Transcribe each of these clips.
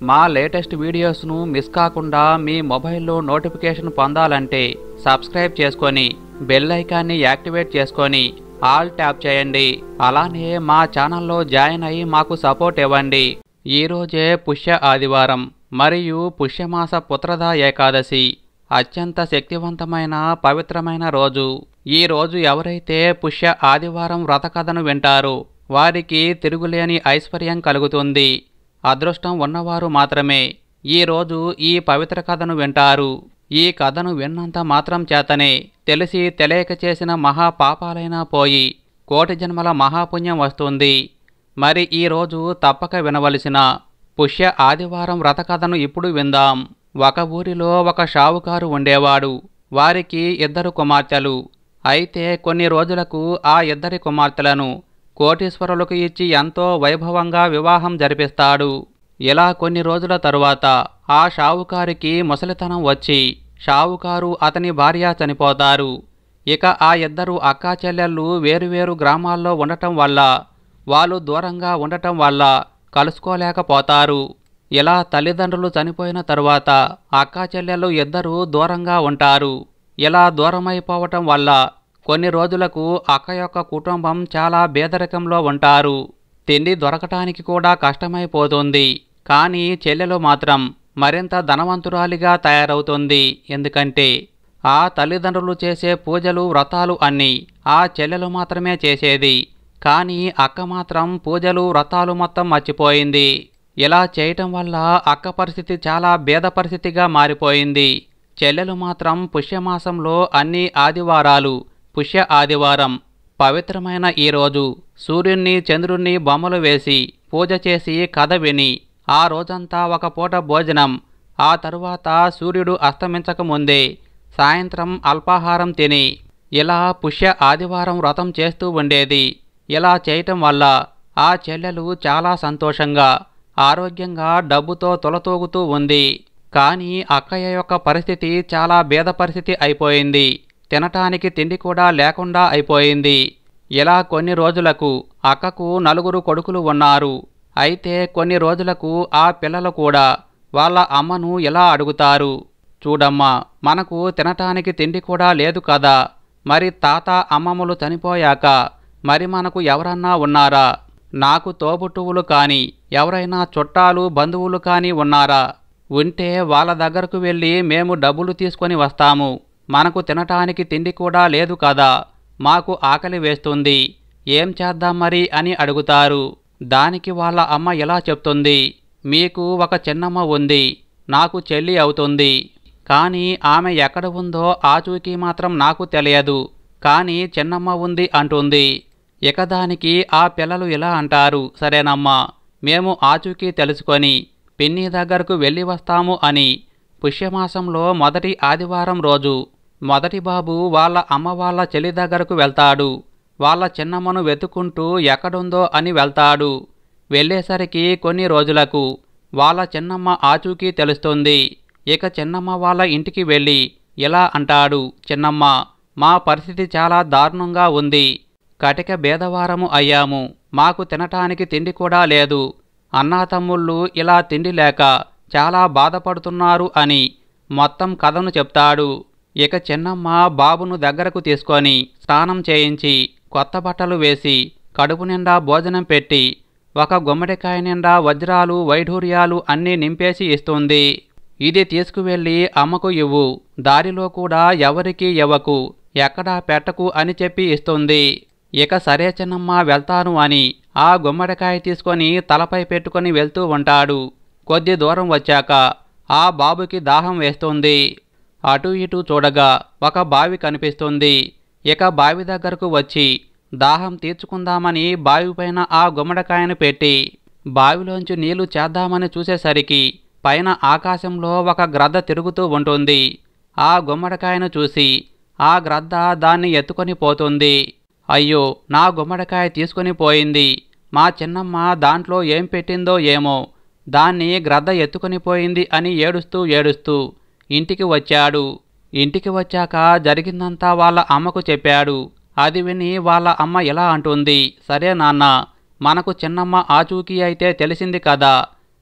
మా latest వీడియోస్ను miss కాకుండా మీ మొబైల్లో నోటిఫికేషన్ పొందాలంటే సబ్స్క్రైబ్ చేసుకొని బెల్ ఐకాన్ని యాక్టివేట్ చేసుకొని ఆల్ ట్యాప్ చేయండి అలానే మా ఛానల్లో జాయిన్ అయ్యి మాకు సపోర్ట్ ఇవ్వండి ఈరోజే పుష్య ఆదివారం మరియు పుష్యమాస పుత్రద ఏకాదశి అత్యంత శక్తివంతమైన పవిత్రమైన రోజు ఈ రోజు ఎవరైతే పుష్య ఆదివారం వ్రతకథను వింటారో వారికి తిరుగులేని ఐశ్వర్యం కలుగుతుంది అదృష్టం ఉన్నవారు మాత్రమే ఈ రోజు ఈ పవిత్ర కథను వింటారు ఈ కథను విన్నంత మాత్రం చేతనే తెలిసి తెలియక చేసిన మహా పాపాలైనా పోయి కోటి జన్మల మహాపుణ్యం వస్తుంది మరి ఈ రోజు తప్పక వినవలసిన పుష్య ఆదివారం వ్రతకథను ఇప్పుడు విందాం ఒక ఊరిలో ఒక షావుకారు ఉండేవాడు వారికి ఇద్దరు కుమార్తెలు అయితే కొన్ని రోజులకు ఆ ఇద్దరి కుమార్తెలను కోటీశ్వరులకు ఇచ్చి ఎంతో వైభవంగా వివాహం జరిపిస్తాడు ఇలా కొన్ని రోజుల తరువాత ఆ షావుకారికి ముసలితనం వచ్చి షావుకారు అతని భార్య చనిపోతారు ఇక ఆ ఇద్దరు అక్కా చెల్లెళ్ళు వేరువేరు గ్రామాల్లో ఉండటం వల్ల వాళ్ళు దూరంగా ఉండటం వల్ల కలుసుకోలేకపోతారు ఇలా తల్లిదండ్రులు చనిపోయిన తరువాత అక్కా చెల్లెళ్ళు ఇద్దరూ దూరంగా ఉంటారు ఇలా దూరమైపోవటం వల్ల కొన్ని రోజులకు అక్క యొక్క కుటుంబం చాలా పేదరికంలో ఉంటారు తిండి దొరకటానికి కూడా కష్టమైపోతుంది కానీ చెల్లెలు మాత్రం మరింత ధనవంతురాలిగా తయారవుతుంది ఎందుకంటే ఆ తల్లిదండ్రులు చేసే పూజలు వ్రతాలు అన్నీ ఆ చెల్లెలు మాత్రమే చేసేది కానీ అక్క మాత్రం పూజలు వ్రతాలు మొత్తం మర్చిపోయింది ఇలా చేయటం వల్ల అక్క పరిస్థితి చాలా భేద పరిస్థితిగా మారిపోయింది చెల్లెలు మాత్రం పుష్యమాసంలో అన్ని ఆదివారాలు పుష్య ఆదివారం పవిత్రమైన ఈ రోజు సూర్యుణ్ణి చంద్రుణ్ణి బొమ్మలు వేసి పూజ చేసి కథ విని ఆ రోజంతా ఒక పూట భోజనం ఆ తరువాత సూర్యుడు అస్తమించక ముందే సాయంత్రం అల్పాహారం తిని ఇలా పుష్య ఆదివారం వ్రతం చేస్తూ ఉండేది ఇలా చేయటం వల్ల ఆ చెల్లెలు చాలా సంతోషంగా ఆరోగ్యంగా డబ్బుతో తొలతూగుతూ ఉంది కానీ అక్కయ్య యొక్క పరిస్థితి చాలా భేద పరిస్థితి అయిపోయింది తినటానికి తిండి కూడా లేకుండా అయిపోయింది ఇలా కొన్ని రోజులకు అక్కకు నలుగురు కొడుకులు ఉన్నారు అయితే కొన్ని రోజులకు ఆ పిల్లలు కూడా వాళ్ళ అమ్మను ఎలా అడుగుతారు చూడమ్మా మనకు తినటానికి తిండి కూడా లేదు కదా మరి తాత అమ్మమ్మలు చనిపోయాక మరి మనకు ఎవరన్నా ఉన్నారా నాకు తోబుట్టువులు కానీ ఎవరైనా చుట్టాలు బంధువులు కానీ ఉన్నారా ఉంటే వాళ్ళ దగ్గరకు వెళ్ళి మేము డబ్బులు తీసుకొని వస్తాము మనకు తినటానికి తిండి కూడా లేదు కదా మాకు ఆకలి వేస్తుంది ఏం చేద్దాం మరి అని అడుగుతారు దానికి వాళ్ళ అమ్మ ఎలా చెప్తుంది మీకు ఒక చిన్నమ్మ ఉంది నాకు చెల్లి అవుతుంది కానీ ఆమె ఎక్కడ ఉందో ఆచూకీ మాత్రం నాకు తెలియదు కానీ చిన్నమ్మ ఉంది అంటుంది ఇక దానికి ఆ పిల్లలు ఇలా అంటారు సరేనమ్మా మేము ఆచూకీ తెలుసుకొని పిన్ని దగ్గరకు వెళ్ళి వస్తాము అని పుష్యమాసంలో మొదటి ఆదివారం రోజు మొదటి బాబు వాళ్ళ అమ్మ వాళ్ళ చెల్లి దగ్గరకు వెళ్తాడు వాళ్ళ చిన్నమ్మను వెతుకుంటూ ఎక్కడుందో అని వెళ్తాడు వెళ్ళేసరికి కొన్ని రోజులకు వాళ్ళ చిన్నమ్మ ఆచూకీ తెలుస్తుంది ఇక చిన్నమ్మ వాళ్ళ ఇంటికి వెళ్ళి ఇలా అంటాడు చిన్నమ్మ మా పరిస్థితి చాలా దారుణంగా ఉంది కటిక భేదవారము అయ్యాము మాకు తినటానికి తిండి కూడా లేదు అన్నా తమ్ముళ్ళు ఇలా తిండి లేక చాలా బాధపడుతున్నారు అని మొత్తం కథను చెప్తాడు ఇక చిన్నమ్మ బాబును దగ్గరకు తీసుకొని స్నానం చేయించి కొత్త బట్టలు వేసి కడుపు నిండా భోజనం పెట్టి ఒక గుమ్మడికాయ నిండా వజ్రాలు వైఢూర్యాలు అన్నీ నింపేసి ఇస్తుంది ఇది తీసుకువెళ్ళి అమ్మకు ఇవ్వు దారిలో కూడా ఎవరికీ ఇవ్వకు ఎక్కడా పెట్టకు అని చెప్పి ఇస్తుంది ఇక సరే చిన్నమ్మ వెళ్తాను అని ఆ గుమ్మడికాయ తీసుకొని తలపై పెట్టుకొని వెళ్తూ ఉంటాడు కొద్ది దూరం వచ్చాక ఆ బాబుకి దాహం వేస్తుంది అటు ఇటు చూడగా ఒక బావి కనిపిస్తుంది ఇక బావి దగ్గరకు వచ్చి దాహం తీర్చుకుందామని బావిపైన ఆ గుమ్మడికాయను పెట్టి బావిలోంచి నీళ్లు చేద్దామని చూసేసరికి పైన ఆకాశంలో ఒక గ్రద్ద తిరుగుతూ ఉంటుంది ఆ గుమ్మడికాయను చూసి ఆ గ్రద్ద దాన్ని ఎత్తుకొని పోతుంది అయ్యో నా గుమ్మడికాయ తీసుకొని పోయింది మా చిన్నమ్మ దాంట్లో ఏం పెట్టిందో ఏమో దాన్ని గ్రద్ద ఎత్తుకొని పోయింది అని ఏడుస్తూ ఏడుస్తూ ఇంటికి వచ్చాడు ఇంటికి వచ్చాక జరిగిందంతా వాళ్ళ అమ్మకు చెప్పాడు అది విని వాళ్ళ అమ్మ ఇలా అంటుంది సరే నాన్న మనకు చిన్నమ్మ ఆచూకీ అయితే తెలిసింది కదా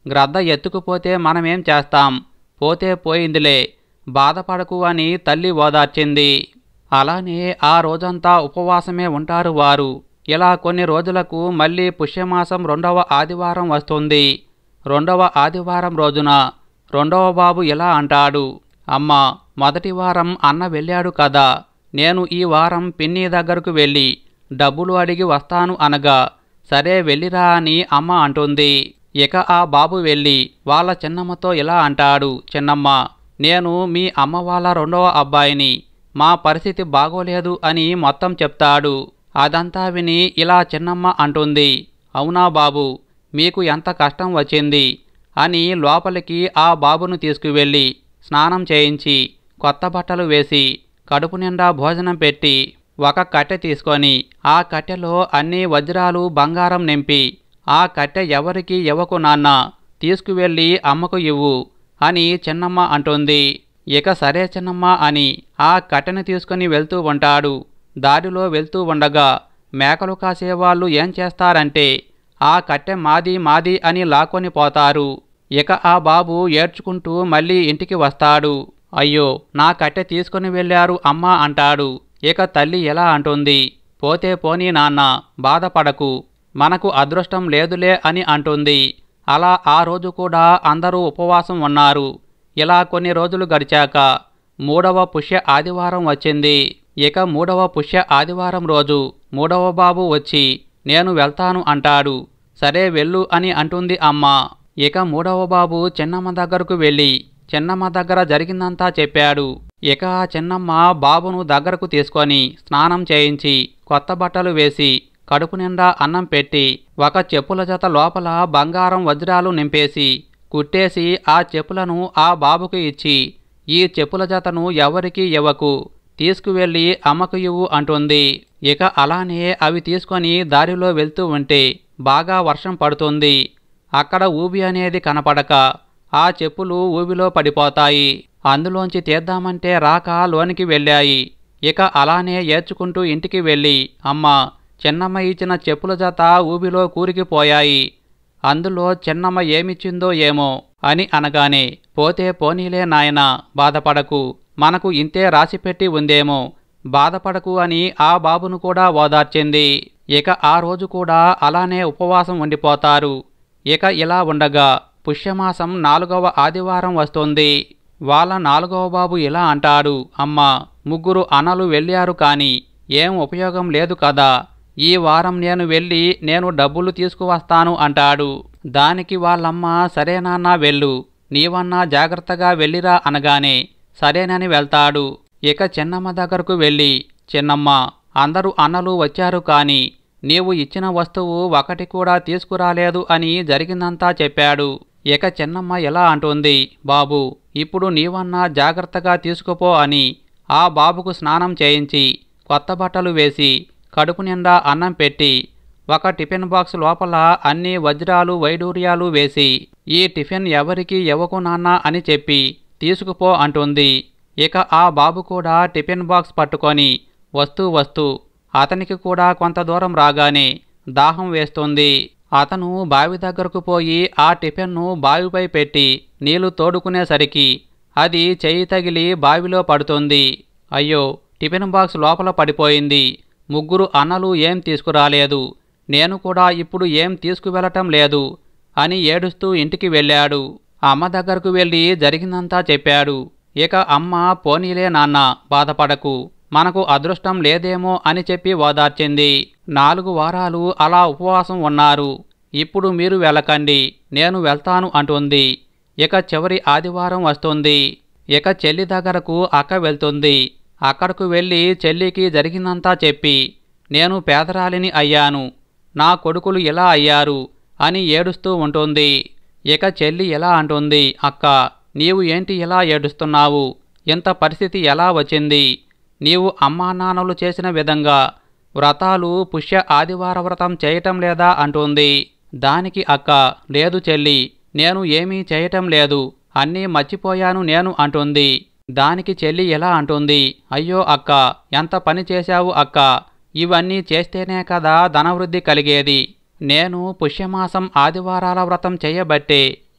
గ్రద్ద ఎత్తుకుపోతే మనమేం చేస్తాం పోతే పోయిందిలే బాధపడకు అని తల్లి ఓదార్చింది అలానే ఆ రోజంతా ఉపవాసమే ఉంటారు వారు ఇలా కొన్ని రోజులకు మళ్ళీ పుష్యమాసం రెండవ ఆదివారం వస్తుంది రెండవ ఆదివారం రోజున రెండవ బాబు ఇలా అంటాడు అమ్మా మొదటి వారం అన్న వెళ్ళాడు కదా నేను ఈ వారం పిన్ని దగ్గరకు వెళ్ళి డబ్బులు అడిగి వస్తాను అనగా సరే వెళ్ళిరా అని అమ్మ అంటుంది ఇక ఆ బాబు వెళ్ళి వాళ్ళ చిన్నమ్మతో ఇలా అంటాడు చిన్నమ్మ నేను మీ అమ్మ వాళ్ళ రెండవ అబ్బాయిని మా పరిస్థితి బాగోలేదు అని మొత్తం చెప్తాడు అదంతా విని ఇలా చిన్నమ్మ అంటుంది అవునా బాబు మీకు ఎంత కష్టం వచ్చింది అని లోపలికి ఆ బాబును తీసుకువెళ్ళి స్నానం చేయించి కొత్త బట్టలు వేసి కడుపు నిండా భోజనం పెట్టి ఒక కట్టె తీసుకొని ఆ కట్టెలో అన్ని వజ్రాలు బంగారం నింపి ఆ కట్టె ఎవరికి ఇవ్వకు నాన్న తీసుకువెళ్ళి అమ్మకు ఇవ్వు అని చిన్నమ్మ అంటుంది ఇక సరే చిన్నమ్మ అని ఆ కట్టెను తీసుకుని వెళ్తూ ఉంటాడు దారిలో వెళ్తూ ఉండగా మేకలు కాసేవాళ్ళు ఏం చేస్తారంటే ఆ కట్టె మాది మాది అని లాక్కొని పోతారు ఇక ఆ బాబు ఏడ్చుకుంటూ మళ్ళీ ఇంటికి వస్తాడు అయ్యో నా కట్టె తీసుకుని వెళ్ళారు అమ్మా అంటాడు ఇక తల్లి ఎలా అంటుంది పోతే పోనీ నాన్న బాధపడకు మనకు అదృష్టం లేదులే అని అంటుంది అలా ఆ రోజు కూడా అందరూ ఉపవాసం ఉన్నారు ఇలా కొన్ని రోజులు గడిచాక మూడవ పుష్య ఆదివారం వచ్చింది ఇక మూడవ పుష్య ఆదివారం రోజు మూడవ బాబు వచ్చి నేను వెళ్తాను అంటాడు సరే వెళ్ళు అని అంటుంది అమ్మ ఇక మూడవ బాబు చిన్నమ్మ దగ్గరకు వెళ్ళి చిన్నమ్మ దగ్గర జరిగిందంతా చెప్పాడు ఇక ఆ చిన్నమ్మ బాబును దగ్గరకు తీసుకొని స్నానం చేయించి కొత్త బట్టలు వేసి కడుపు నిండా అన్నం పెట్టి ఒక చెప్పుల జత లోపల బంగారం వజ్రాలు నింపేసి కుట్టేసి ఆ చెప్పులను ఆ బాబుకు ఇచ్చి ఈ చెప్పుల జతను ఎవరికి ఇవ్వకు తీసుకువెళ్ళి అమ్మకు ఇవ్వు అంటుంది ఇక అలానే అవి తీసుకొని దారిలో వెళ్తూ ఉంటే బాగా వర్షం పడుతుంది అక్కడ ఊబి అనేది కనపడక ఆ చెప్పులు ఊబిలో పడిపోతాయి అందులోంచి తీద్దామంటే రాక లోనికి వెళ్ళాయి ఇక అలానే ఏడ్చుకుంటూ ఇంటికి వెళ్ళి అమ్మ చిన్నమ్మ ఇచ్చిన చెప్పుల జత ఊబిలో కూరికిపోయాయి అందులో చిన్నమ్మ ఏమిచ్చిందో ఏమో అని అనగానే పోతే పోనీలే నాయనా బాధపడకు మనకు ఇంతే రాసిపెట్టి ఉందేమో బాధపడకు అని ఆ బాబును కూడా ఓదార్చింది ఇక ఆ రోజు కూడా అలానే ఉపవాసం ఉండిపోతారు ఇక ఇలా ఉండగా పుష్యమాసం నాలుగవ ఆదివారం వస్తుంది వాళ్ళ నాలుగవ బాబు ఇలా అంటాడు అమ్మా ముగ్గురు అనలు వెళ్ళారు కాని ఏం ఉపయోగం లేదు కదా ఈ వారం నేను వెళ్ళి నేను డబ్బులు తీసుకువస్తాను అంటాడు దానికి వాళ్ళమ్మ సరే నాన్న వెళ్ళు నీవన్నా జాగ్రత్తగా వెళ్ళిరా అనగానే సరేనని వెళ్తాడు ఇక చిన్నమ్మ దగ్గరకు వెళ్ళి చిన్నమ్మ అందరూ అన్నలు వచ్చారు కాని నీవు ఇచ్చిన వస్తువు ఒకటి కూడా తీసుకురాలేదు అని జరిగిందంతా చెప్పాడు ఇక చిన్నమ్మ ఎలా అంటుంది బాబు ఇప్పుడు నీవన్నా జాగ్రత్తగా తీసుకుపో అని ఆ బాబుకు స్నానం చేయించి కొత్త బట్టలు వేసి కడుపు నిండా అన్నం పెట్టి ఒక టిఫిన్ బాక్స్ లోపల అన్ని వజ్రాలు వైడూర్యాలు వేసి ఈ టిఫిన్ ఎవరికి ఇవ్వకు నాన్న అని చెప్పి తీసుకుపో అంటుంది ఇక ఆ బాబు కూడా టిఫిన్ బాక్స్ పట్టుకొని వస్తూ వస్తూ అతనికి కూడా కొంత దూరం రాగానే దాహం వేస్తుంది అతను బావి దగ్గరకు పోయి ఆ టిఫిన్ను బావిపై పెట్టి నీళ్లు తోడుకునేసరికి అది చెయ్యి తగిలి బావిలో పడుతుంది అయ్యో టిఫిన్ బాక్స్ లోపల పడిపోయింది ముగ్గురు అన్నలు ఏం తీసుకురాలేదు నేను కూడా ఇప్పుడు ఏం తీసుకువెళ్ళటం లేదు అని ఏడుస్తూ ఇంటికి వెళ్ళాడు అమ్మ దగ్గరకు వెళ్ళి జరిగిందంతా చెప్పాడు ఇక అమ్మ పోనీలే నాన్న బాధపడకు మనకు అదృష్టం లేదేమో అని చెప్పి ఓదార్చింది నాలుగు వారాలు అలా ఉపవాసం ఉన్నారు ఇప్పుడు మీరు వెళ్ళకండి నేను వెళ్తాను అంటుంది ఇక చివరి ఆదివారం వస్తుంది ఇక చెల్లి దగ్గరకు అక్క వెళ్తుంది అక్కడకు వెళ్ళి చెల్లికి జరిగిందంతా చెప్పి నేను పేదరాలిని అయ్యాను నా కొడుకులు ఇలా అయ్యారు అని ఏడుస్తూ ఉంటుంది ఇక చెల్లి ఎలా అంటుంది అక్క నీవు ఏంటి ఇలా ఏడుస్తున్నావు ఇంత పరిస్థితి ఎలా వచ్చింది నీవు అమ్మా నాన్నలు చేసిన విధంగా వ్రతాలు పుష్య ఆదివార వ్రతం చేయటం లేదా అంటుంది దానికి అక్క లేదు చెల్లి నేను ఏమీ చేయటం లేదు అన్నీ మర్చిపోయాను నేను అంటుంది దానికి చెల్లి ఎలా అంటుంది అయ్యో అక్క ఎంత పని చేశావు అక్క ఇవన్నీ చేస్తేనే కదా ధనవృద్ధి కలిగేది నేను పుష్యమాసం ఆదివారాల వ్రతం చేయబట్టే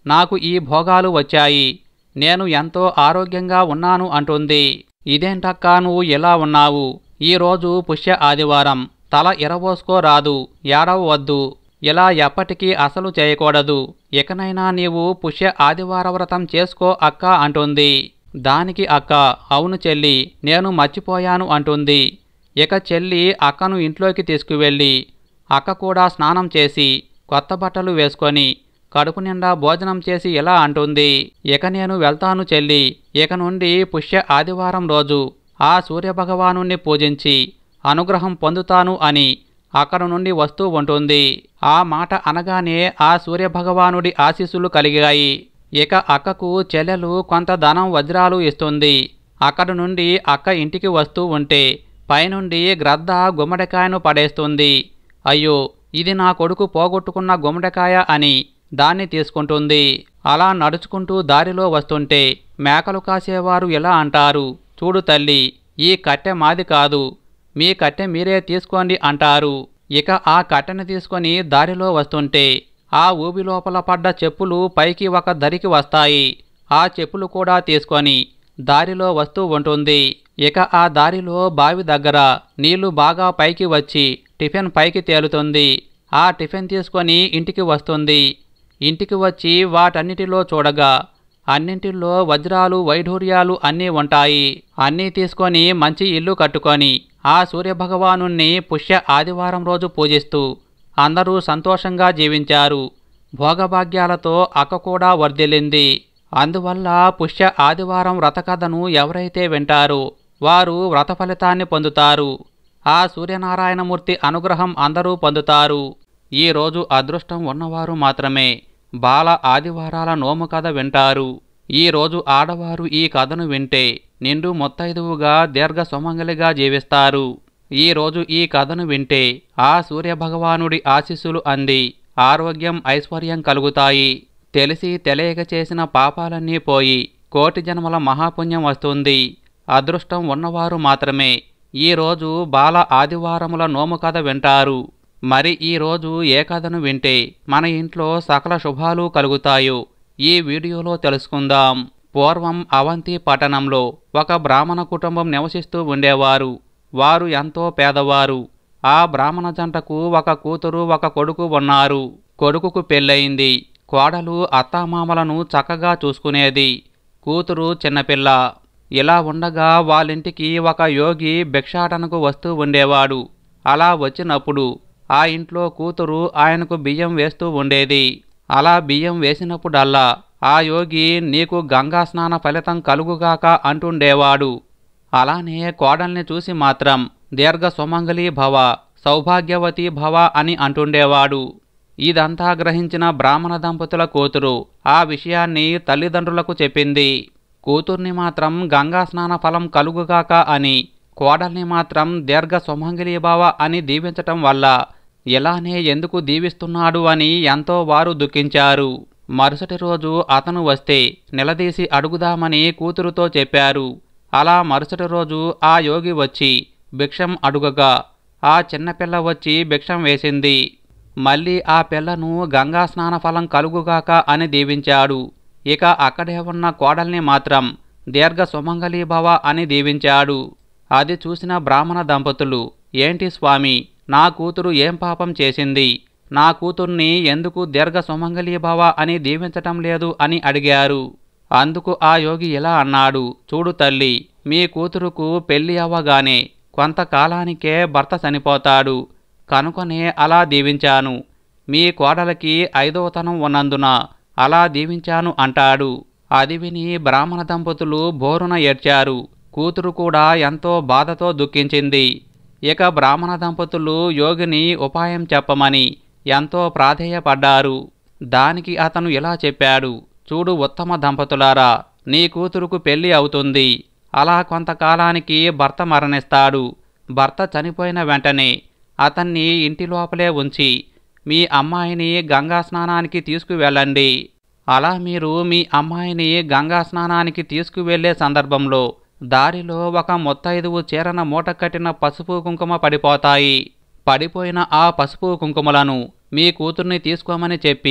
నాకు ఈ భోగాలు వచ్చాయి నేను ఎంతో ఆరోగ్యంగా ఉన్నాను అంటుంది ఇదేంటక్కా నువ్వు ఇలా ఉన్నావు ఈరోజు పుష్య ఆదివారం తల ఇరబోసుకోరాదు ఏడవవద్దు ఇలా ఎప్పటికీ అసలు చేయకూడదు ఇకనైనా నీవు పుష్య ఆదివార వ్రతం చేసుకో అక్క అంటుంది దానికి అక్క అవును చెల్లి నేను మర్చిపోయాను అంటుంది ఇక చెల్లి అక్కను ఇంట్లోకి తీసుకువెళ్ళి అక్క కూడా స్నానం చేసి కొత్త బట్టలు వేసుకొని కడుపు నిండా భోజనం చేసి ఇలా అంటుంది ఇక నేను వెళ్తాను చెల్లి ఇక నుండి పుష్య ఆదివారం రోజు ఆ సూర్యభగవాను పూజించి అనుగ్రహం పొందుతాను అని అక్కడ నుండి వస్తూ ఉంటుంది ఆ మాట అనగానే ఆ సూర్యభగవానుడి ఆశీస్సులు కలిగాయి ఇక అక్కకు చెల్లెలు కొంత ధనం వజ్రాలు ఇస్తుంది అక్కడ నుండి అక్క ఇంటికి వస్తూ ఉంటే పైనుండి గ్రద్ద గుమ్మడికాయను పడేస్తుంది అయ్యో ఇది నా కొడుకు పోగొట్టుకున్న గుమ్మడికాయ అని దాన్ని తీసుకుంటుంది అలా నడుచుకుంటూ దారిలో వస్తుంటే మేకలు కాసేవారు ఇలా అంటారు చూడు తల్లి ఈ కట్టె మాది కాదు మీ కట్టె మీరే తీసుకోండి అంటారు ఇక ఆ కట్టెను తీసుకొని దారిలో వస్తుంటే ఆ ఊబి లోపల పడ్డ చెప్పులు పైకి ఒక దరికి వస్తాయి ఆ చెప్పులు కూడా తీసుకొని దారిలో వస్తూ ఉంటుంది ఇక ఆ దారిలో బావి దగ్గర నీళ్లు బాగా పైకి వచ్చి టిఫిన్ పైకి తేలుతుంది ఆ టిఫిన్ తీసుకొని ఇంటికి వస్తుంది ఇంటికి వచ్చి వాటన్నిటిలో చూడగా అన్నింటిలో వజ్రాలు వైఢూర్యాలు అన్నీ ఉంటాయి అన్నీ తీసుకొని మంచి ఇల్లు కట్టుకొని ఆ సూర్యభగవాను పుష్య ఆదివారం రోజు పూజిస్తూ అందరూ సంతోషంగా జీవించారు భోగభాగ్యాలతో అక్క కూడా వర్ధిల్లింది అందువల్ల పుష్య ఆదివారం వ్రతకథను ఎవరైతే వింటారో వారు వ్రత ఫలితాన్ని పొందుతారు ఆ సూర్యనారాయణమూర్తి అనుగ్రహం అందరూ పొందుతారు ఈ రోజు అదృష్టం ఉన్నవారు మాత్రమే బాల ఆదివారాల నోము కథ వింటారు ఈ రోజు ఆడవారు ఈ కథను వింటే నిండు మొత్తైదువుగా దీర్ఘ సుమంగలిగా జీవిస్తారు ఈ రోజు ఈ కథను వింటే ఆ సూర్యభగవానుడి ఆశీస్సులు అంది ఆరోగ్యం ఐశ్వర్యం కలుగుతాయి తెలిసి తెలియక చేసిన పాపాలన్నీ పోయి కోటి జన్మల మహాపుణ్యం వస్తుంది అదృష్టం ఉన్నవారు మాత్రమే ఈ రోజు బాల ఆదివారముల నోము కథ వింటారు మరి ఈ రోజు ఏ కథను వింటే మన ఇంట్లో సకల శుభాలు కలుగుతాయో ఈ వీడియోలో తెలుసుకుందాం పూర్వం అవంతి పట్టణంలో ఒక బ్రాహ్మణ కుటుంబం నివసిస్తూ ఉండేవారు వారు ఎంతో పేదవారు ఆ బ్రాహ్మణ జంటకు ఒక కూతురు ఒక కొడుకు ఉన్నారు కొడుకుకు పెళ్ళయింది కోడలు అత్తామామలను చక్కగా చూసుకునేది కూతురు చిన్నపిల్ల ఇలా ఉండగా వాళ్ళింటికి ఒక యోగి భిక్షాటనకు వస్తూ ఉండేవాడు అలా వచ్చినప్పుడు ఆ ఇంట్లో కూతురు ఆయనకు బియ్యం వేస్తూ ఉండేది అలా బియ్యం వేసినప్పుడల్లా ఆ యోగి నీకు గంగా స్నాన ఫలితం కలుగుగాక అంటుండేవాడు అలానే కోడల్ని చూసి మాత్రం దీర్ఘ సుమంగళీ భవ సౌభాగ్యవతి భవ అని అంటుండేవాడు ఇదంతా గ్రహించిన బ్రాహ్మణ దంపతుల కూతురు ఆ విషయాన్ని తల్లిదండ్రులకు చెప్పింది కూతుర్ని మాత్రం గంగా స్నాన ఫలం కలుగుగాక అని కోడల్ని మాత్రం దీర్ఘ సుమంగళీ భవ అని దీవించటం వల్ల ఇలానే ఎందుకు దీవిస్తున్నాడు అని ఎంతో వారు దుఃఖించారు మరుసటి రోజు అతను వస్తే నిలదీసి అడుగుదామని కూతురుతో చెప్పారు అలా మరుసటి రోజు ఆ యోగి వచ్చి భిక్షం అడుగగా ఆ చిన్నపిల్ల వచ్చి భిక్షం వేసింది మళ్ళీ ఆ పిల్లను గంగా స్నాన ఫలం కలుగుగాక అని దీవించాడు ఇక అక్కడే ఉన్న కోడల్ని మాత్రం దీర్ఘ సుమంగళీ భవ అని దీవించాడు అది చూసిన బ్రాహ్మణ దంపతులు ఏంటి స్వామి నా కూతురు ఏం పాపం చేసింది నా కూతుర్ని ఎందుకు దీర్ఘ సుమంగళీ భవ అని దీవించటం లేదు అని అడిగారు అందుకు ఆ యోగి ఇలా అన్నాడు చూడు తల్లి మీ కూతురుకు పెళ్లి అవ్వగానే కొంతకాలానికే భర్త చనిపోతాడు కనుకనే అలా దీవించాను మీ కోడలకి ఐదవతనం ఉన్నందున అలా దీవించాను అంటాడు అది విని బ్రాహ్మణ దంపతులు బోరున ఏడ్చారు కూతురు కూడా ఎంతో బాధతో దుఃఖించింది ఇక బ్రాహ్మణ దంపతులు యోగిని ఉపాయం చెప్పమని ఎంతో ప్రాధేయపడ్డారు దానికి అతను ఇలా చెప్పాడు చూడు ఉత్తమ దంపతులారా నీ కూతురుకు పెళ్లి అవుతుంది అలా కొంతకాలానికి భర్త మరణిస్తాడు భర్త చనిపోయిన వెంటనే అతన్ని ఇంటి లోపలే ఉంచి మీ అమ్మాయిని గంగా స్నానానికి తీసుకువెళ్ళండి అలా మీరు మీ అమ్మాయిని గంగా స్నానానికి తీసుకువెళ్లే సందర్భంలో దారిలో ఒక మొత్తైదువు చీరన మూట కట్టిన పసుపు కుంకుమ పడిపోతాయి పడిపోయిన ఆ పసుపు కుంకుమలను మీ కూతుర్ని తీసుకోమని చెప్పి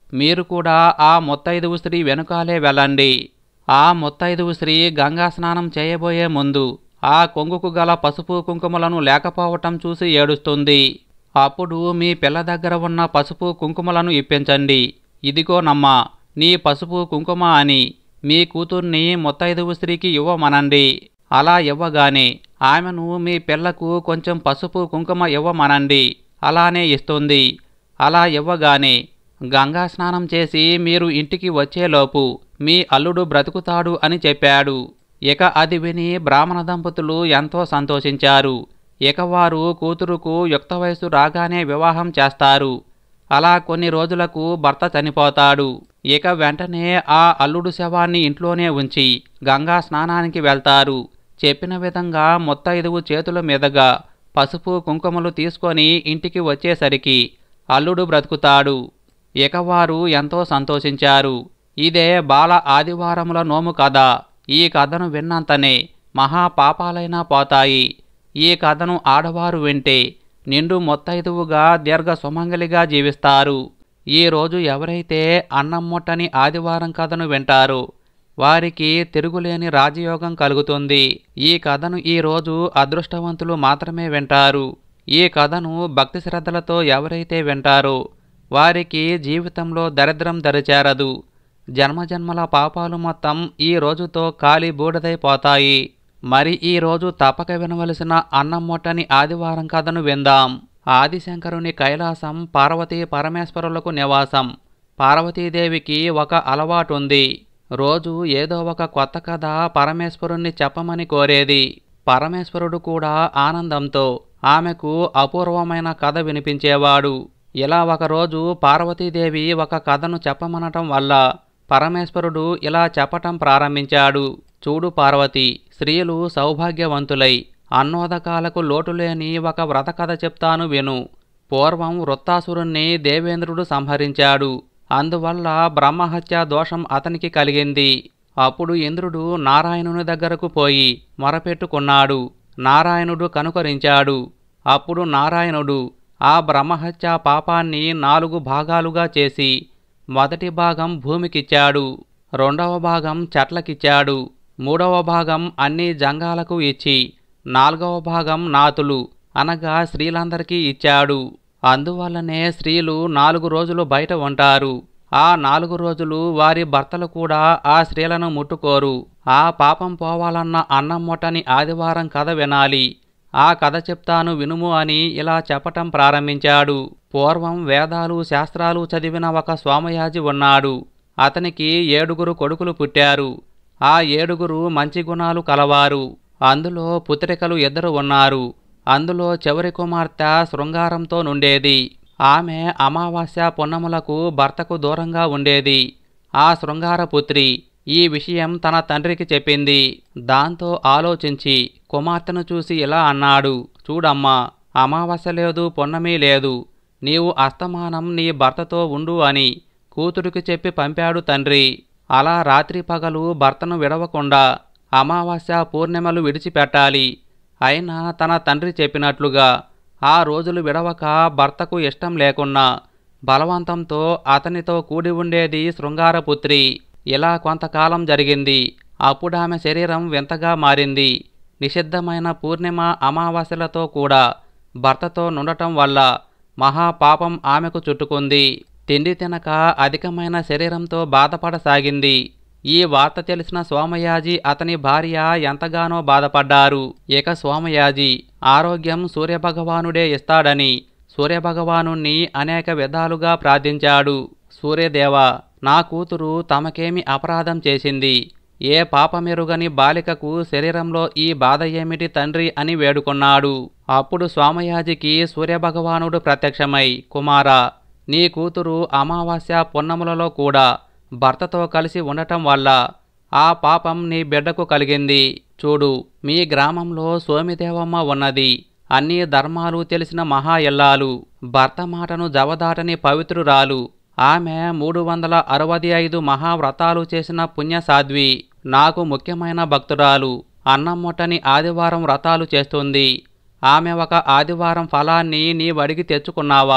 మీరు కూడా ఆ ముత్తైదువు స్త్రీ వెనుకాలే వెళ్ళండి ఆ ముత్తైదువు స్త్రీ గంగా స్నానం చేయబోయే ముందు ఆ కొంగుకు గల పసుపు కుంకుమలను లేకపోవటం చూసి ఏడుస్తుంది అప్పుడు మీ పిల్ల దగ్గర ఉన్న పసుపు కుంకుమలను ఇప్పించండి ఇదిగోనమ్మా నీ పసుపు కుంకుమ అని మీ కూతుర్ని ముత్తైదువు స్త్రీకి ఇవ్వమనండి అలా ఇవ్వగానే ఆమెను మీ పిల్లకు కొంచెం పసుపు కుంకుమ ఇవ్వమనండి అలానే ఇస్తుంది అలా ఇవ్వగానే గంగా స్నానం చేసి మీరు ఇంటికి వచ్చేలోపు మీ అల్లుడు బ్రతుకుతాడు అని చెప్పాడు ఇక అది విని బ్రాహ్మణ దంపతులు ఎంతో సంతోషించారు ఇక వారు కూతురుకు యుక్త వయసు రాగానే వివాహం చేస్తారు అలా కొన్ని రోజులకు భర్త చనిపోతాడు ఇక వెంటనే ఆ అల్లుడు శవాన్ని ఇంట్లోనే ఉంచి గంగా స్నానానికి వెళ్తారు చెప్పిన విధంగా ముత్తైదువు చేతుల మీదుగా పసుపు కుంకుమలు తీసుకొని ఇంటికి వచ్చేసరికి అల్లుడు బ్రతుకుతాడు ఇక వారు ఎంతో సంతోషించారు ఇదే బాల ఆదివారముల నోము కథ ఈ కథను విన్నంతనే మహా పాపాలైనా పోతాయి ఈ కథను ఆడవారు వింటే నిండు మొత్తైదువుగా దీర్ఘ సుమంగలిగా జీవిస్తారు ఈ రోజు ఎవరైతే అన్నం ముట్టని ఆదివారం కథను వింటారో వారికి తిరుగులేని రాజయోగం కలుగుతుంది ఈ కథను ఈ రోజు అదృష్టవంతులు మాత్రమే వింటారు ఈ కథను భక్తి శ్రద్ధలతో ఎవరైతే వింటారో వారికి జీవితంలో దరిద్రం దరిచేరదు జన్మజన్మల పాపాలు మొత్తం ఈ రోజుతో కాలి బూడిదైపోతాయి మరి ఈ రోజు తప్పక వినవలసిన అన్నం ముట్టని ఆదివారం కథను విందాం ఆదిశంకరుని కైలాసం పార్వతీ పరమేశ్వరులకు నివాసం పార్వతీదేవికి ఒక అలవాటుంది రోజు ఏదో ఒక కొత్త కథ పరమేశ్వరుణ్ణి చెప్పమని కోరేది పరమేశ్వరుడు కూడా ఆనందంతో ఆమెకు అపూర్వమైన కథ వినిపించేవాడు ఇలా ఒకరోజు పార్వతీదేవి ఒక కథను చెప్పమనటం వల్ల పరమేశ్వరుడు ఇలా చెప్పటం ప్రారంభించాడు చూడు పార్వతి స్త్రీలు సౌభాగ్యవంతులై అన్నోదకాలకు లోటులేని ఒక వ్రత కథ చెప్తాను విను పూర్వం వృత్తాసురుణ్ణి దేవేంద్రుడు సంహరించాడు అందువల్ల బ్రహ్మహత్య దోషం అతనికి కలిగింది అప్పుడు ఇంద్రుడు నారాయణుని దగ్గరకు పోయి మొరపెట్టుకున్నాడు నారాయణుడు కనుకరించాడు అప్పుడు నారాయణుడు ఆ బ్రహ్మహత్య పాపాన్ని నాలుగు భాగాలుగా చేసి మొదటి భాగం భూమికిచ్చాడు రెండవ భాగం చెట్లకిచ్చాడు మూడవ భాగం అన్ని జంగాలకు ఇచ్చి నాలుగవ భాగం నాతులు అనగా స్త్రీలందరికీ ఇచ్చాడు అందువల్లనే స్త్రీలు నాలుగు రోజులు బయట ఉంటారు ఆ నాలుగు రోజులు వారి భర్తలు కూడా ఆ స్త్రీలను ముట్టుకోరు ఆ పాపం పోవాలన్న అన్నం ముట్టని ఆదివారం కథ వినాలి ఆ కథ చెప్తాను వినుము అని ఇలా చెప్పటం ప్రారంభించాడు పూర్వం వేదాలు శాస్త్రాలు చదివిన ఒక స్వామయాజి ఉన్నాడు అతనికి ఏడుగురు కొడుకులు పుట్టారు ఆ ఏడుగురు మంచి గుణాలు కలవారు అందులో పుత్రికలు ఇద్దరు ఉన్నారు అందులో చివరి కుమార్తె శృంగారంతో నుండేది ఆమె అమావాస్య పున్నములకు భర్తకు దూరంగా ఉండేది ఆ శృంగారపుత్రి ఈ విషయం తన తండ్రికి చెప్పింది దాంతో ఆలోచించి కుమార్తెను చూసి ఇలా అన్నాడు చూడమ్మా అమావాస్య లేదు పున్నమి లేదు నీవు అస్తమానం నీ భర్తతో ఉండు అని కూతురికి చెప్పి పంపాడు తండ్రి అలా రాత్రి పగలు భర్తను విడవకుండా అమావాస్య పూర్ణిమలు విడిచిపెట్టాలి అయినా తన తండ్రి చెప్పినట్లుగా ఆ రోజులు విడవక భర్తకు ఇష్టం లేకున్నా బలవంతంతో అతనితో కూడి ఉండేది శృంగారపుత్రి ఇలా కొంతకాలం జరిగింది అప్పుడామె శరీరం వింతగా మారింది నిషిద్ధమైన పూర్ణిమ అమావాస్యలతో కూడా భర్తతో నుండటం వల్ల మహాపాపం ఆమెకు చుట్టుకుంది తిండి తినక అధికమైన శరీరంతో బాధపడసాగింది ఈ వార్త తెలిసిన సోమయాజి అతని భార్య ఎంతగానో బాధపడ్డారు ఇక సోమయాజి ఆరోగ్యం సూర్యభగవానుడే ఇస్తాడని సూర్యభగవాను అనేక విధాలుగా ప్రార్థించాడు సూర్యదేవ నా కూతురు తమకేమి అపరాధం చేసింది ఏ పాపమెరుగని బాలికకు శరీరంలో ఈ బాధ ఏమిటి తండ్రి అని వేడుకున్నాడు అప్పుడు స్వామయాజికి సూర్యభగవానుడు ప్రత్యక్షమై కుమారా నీ కూతురు అమావాస్య పున్నములలో కూడా భర్తతో కలిసి ఉండటం వల్ల ఆ పాపం నీ బిడ్డకు కలిగింది చూడు మీ గ్రామంలో సోమిదేవమ్మ ఉన్నది అన్ని ధర్మాలు తెలిసిన మహా ఇల్లాలు భర్త మాటను జవదాటని పవిత్రురాలు ఆమె మూడు వందల అరవై ఐదు మహావ్రతాలు చేసిన పుణ్యసాధ్వి నాకు ముఖ్యమైన భక్తురాలు అన్నం ముట్టని ఆదివారం వ్రతాలు చేస్తుంది ఆమె ఒక ఆదివారం ఫలాన్ని నీవడిగి తెచ్చుకున్నావా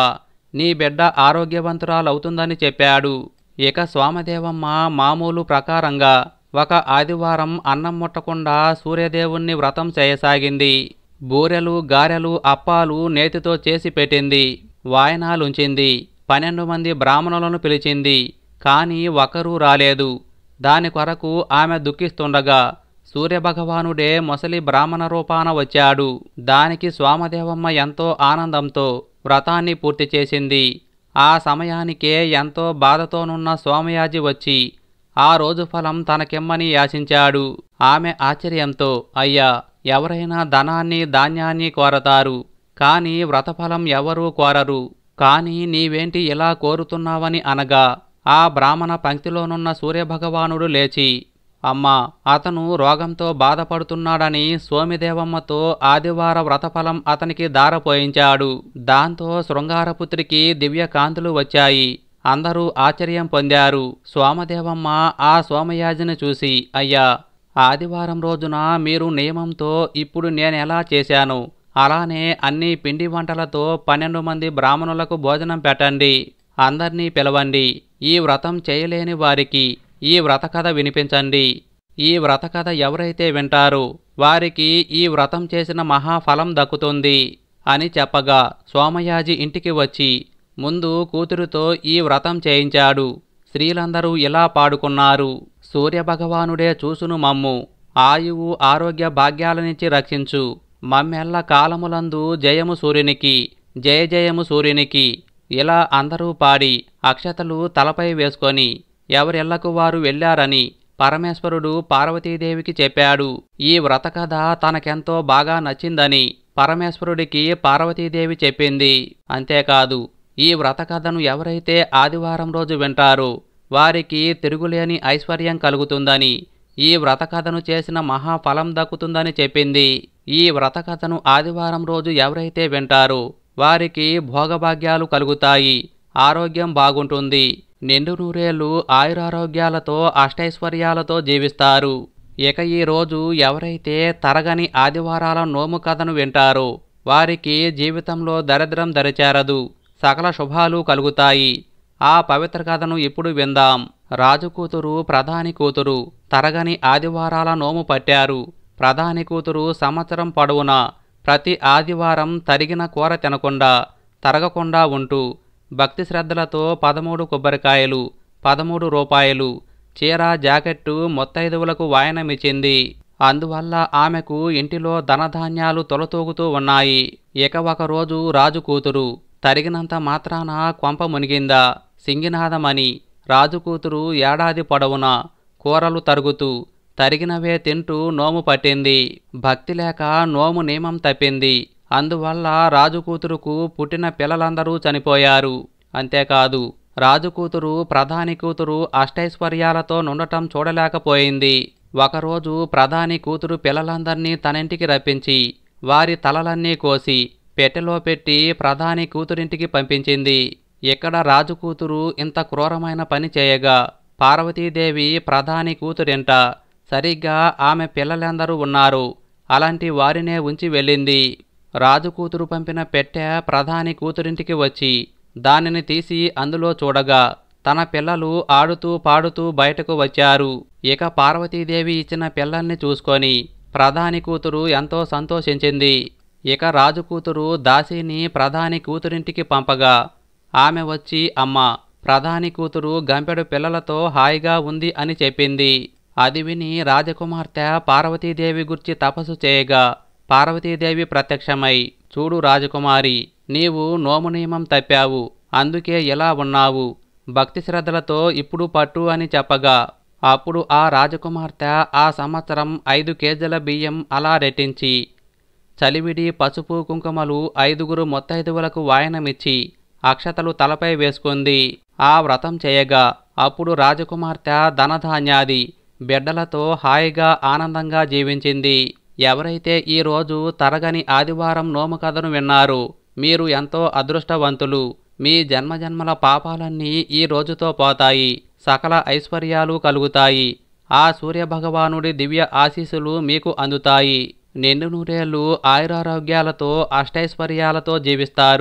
నీ బిడ్డ ఆరోగ్యవంతురాలవుతుందని చెప్పాడు ఇక స్వామదేవమ్మ మామూలు ప్రకారంగా ఒక ఆదివారం అన్నం ముట్టకుండా సూర్యదేవుణ్ణి వ్రతం చేయసాగింది బూరెలు గారెలు అప్పాలు నేతితో చేసి పెట్టింది వాయనాలుంచింది పన్నెండు మంది బ్రాహ్మణులను పిలిచింది కానీ ఒకరూ రాలేదు దాని కొరకు ఆమె దుఃఖిస్తుండగా సూర్యభగవానుడే మొసలి బ్రాహ్మణ రూపాన వచ్చాడు దానికి స్వామదేవమ్మ ఎంతో ఆనందంతో వ్రతాన్ని పూర్తి చేసింది ఆ సమయానికే ఎంతో బాధతోనున్న సోమయాజి వచ్చి ఆ రోజు ఫలం తనకిమ్మని యాచించాడు ఆమె ఆశ్చర్యంతో అయ్యా ఎవరైనా ధనాన్ని ధాన్యాన్ని కోరతారు కాని వ్రతఫలం ఎవరూ కోరరు కాని నీవేంటి ఇలా కోరుతున్నావని అనగా ఆ బ్రాహ్మణ పంక్తిలోనున్న సూర్యభగవానుడు లేచి అమ్మా అతను రోగంతో బాధపడుతున్నాడని సోమిదేవమ్మతో ఆదివార వ్రతఫలం అతనికి దారపోయించాడు దాంతో శృంగారపుత్రికి దివ్య కాంతులు వచ్చాయి అందరూ ఆశ్చర్యం పొందారు సోమదేవమ్మ ఆ సోమయాజిని చూసి అయ్యా ఆదివారం రోజున మీరు నియమంతో ఇప్పుడు నేనెలా చేశాను అలానే అన్ని పిండి వంటలతో పన్నెండు మంది బ్రాహ్మణులకు భోజనం పెట్టండి అందర్నీ పిలవండి ఈ వ్రతం చేయలేని వారికి ఈ వ్రత కథ వినిపించండి ఈ వ్రత కథ ఎవరైతే వింటారో వారికి ఈ వ్రతం చేసిన మహాఫలం దక్కుతుంది అని చెప్పగా సోమయాజి ఇంటికి వచ్చి ముందు కూతురుతో ఈ వ్రతం చేయించాడు స్త్రీలందరూ ఇలా పాడుకున్నారు సూర్యభగవానుడే చూసును మమ్ము ఆయువు ఆరోగ్య భాగ్యాలనిచ్చి రక్షించు మమ్మెల్ల కాలములందు జయము సూర్యునికి జయ జయము సూర్యునికి ఇలా అందరూ పాడి అక్షతలు తలపై వేసుకొని ఎవరెళ్లకు వారు వెళ్ళారని పరమేశ్వరుడు పార్వతీదేవికి చెప్పాడు ఈ వ్రత కథ తనకెంతో బాగా నచ్చిందని పరమేశ్వరుడికి పార్వతీదేవి చెప్పింది అంతేకాదు ఈ వ్రత కథను ఎవరైతే ఆదివారం రోజు వింటారో వారికి తిరుగులేని ఐశ్వర్యం కలుగుతుందని ఈ వ్రత కథను చేసిన మహాఫలం దక్కుతుందని చెప్పింది ఈ వ్రత కథను ఆదివారం రోజు ఎవరైతే వింటారో వారికి భోగభాగ్యాలు కలుగుతాయి ఆరోగ్యం బాగుంటుంది నిండు నూరేళ్లు ఆయురారోగ్యాలతో అష్టైశ్వర్యాలతో జీవిస్తారు ఇక ఈ రోజు ఎవరైతే తరగని ఆదివారాల నోము కథను వింటారో వారికి జీవితంలో దరిద్రం దరిచేరదు సకల శుభాలు కలుగుతాయి ఆ పవిత్ర కథను ఇప్పుడు విందాం రాజు కూతురు ప్రధాని కూతురు తరగని ఆదివారాల నోము పట్టారు ప్రధాని కూతురు సంవత్సరం పొడవునా ప్రతి ఆదివారం తరిగిన కూర తినకుండా తరగకుండా ఉంటూ భక్తి శ్రద్ధలతో పదమూడు కొబ్బరికాయలు పదమూడు రూపాయలు చీర జాకెట్టు మొత్తైదువులకు వాయనమిచ్చింది అందువల్ల ఆమెకు ఇంటిలో ధనధాన్యాలు తొలతూగుతూ ఉన్నాయి ఇక ఒకరోజు రాజు కూతురు తరిగినంత మాత్రాన కొంప మునిగిందా సింగినాదమని రాజు కూతురు ఏడాది పొడవునా కూరలు తరుగుతూ తరిగినవే తింటూ నోము పట్టింది భక్తి లేక నోము నియమం తప్పింది అందువల్ల రాజు కూతురుకు పుట్టిన పిల్లలందరూ చనిపోయారు అంతేకాదు రాజు కూతురు ప్రధాని కూతురు అష్టైశ్వర్యాలతో నుండటం చూడలేకపోయింది ఒకరోజు ప్రధాని కూతురు పిల్లలందర్నీ తనింటికి రప్పించి వారి తలలన్నీ కోసి పెట్టెలో పెట్టి ప్రధాని కూతురింటికి పంపించింది ఇక్కడ రాజు కూతురు ఇంత క్రూరమైన పని చేయగా పార్వతీదేవి ప్రధాని కూతురింట సరిగ్గా ఆమె పిల్లలందరూ ఉన్నారు అలాంటి వారినే ఉంచి వెళ్ళింది రాజు కూతురు పంపిన పెట్టె ప్రధాని కూతురింటికి వచ్చి దానిని తీసి అందులో చూడగా తన పిల్లలు ఆడుతూ పాడుతూ బయటకు వచ్చారు ఇక పార్వతీదేవి ఇచ్చిన పిల్లల్ని చూసుకొని ప్రధాని కూతురు ఎంతో సంతోషించింది ఇక రాజు కూతురు దాసిని ప్రధాని కూతురింటికి పంపగా ఆమె వచ్చి అమ్మ ప్రధాని కూతురు గంపెడు పిల్లలతో హాయిగా ఉంది అని చెప్పింది అది విని రాజకుమార్తె పార్వతీదేవి గుర్చి తపస్సు చేయగా పార్వతీదేవి ప్రత్యక్షమై చూడు రాజకుమారి నీవు నోము నియమం తప్పావు అందుకే ఇలా ఉన్నావు భక్తి శ్రద్ధలతో ఇప్పుడు పట్టు అని చెప్పగా అప్పుడు ఆ రాజకుమార్తె ఆ సంవత్సరం ఐదు కేజీల బియ్యం అలా రెట్టించి చలివిడి పసుపు కుంకుమలు ఐదుగురు మొత్తైదువులకు వాయనమిచ్చి అక్షతలు తలపై వేసుకుంది ఆ వ్రతం చేయగా అప్పుడు రాజకుమార్తె ధనధాన్యాది బిడ్డలతో హాయిగా ఆనందంగా జీవించింది ఎవరైతే ఈ రోజు తరగని ఆదివారం నోము కథను విన్నారు మీరు ఎంతో అదృష్టవంతులు మీ జన్మజన్మల పాపాలన్నీ ఈ రోజుతో పోతాయి సకల ఐశ్వర్యాలు కలుగుతాయి ఆ సూర్యభగవానుడి దివ్య ఆశీస్సులు మీకు అందుతాయి నిండు నూరేళ్లు ఆయురారోగ్యాలతో అష్టైశ్వర్యాలతో జీవిస్తారు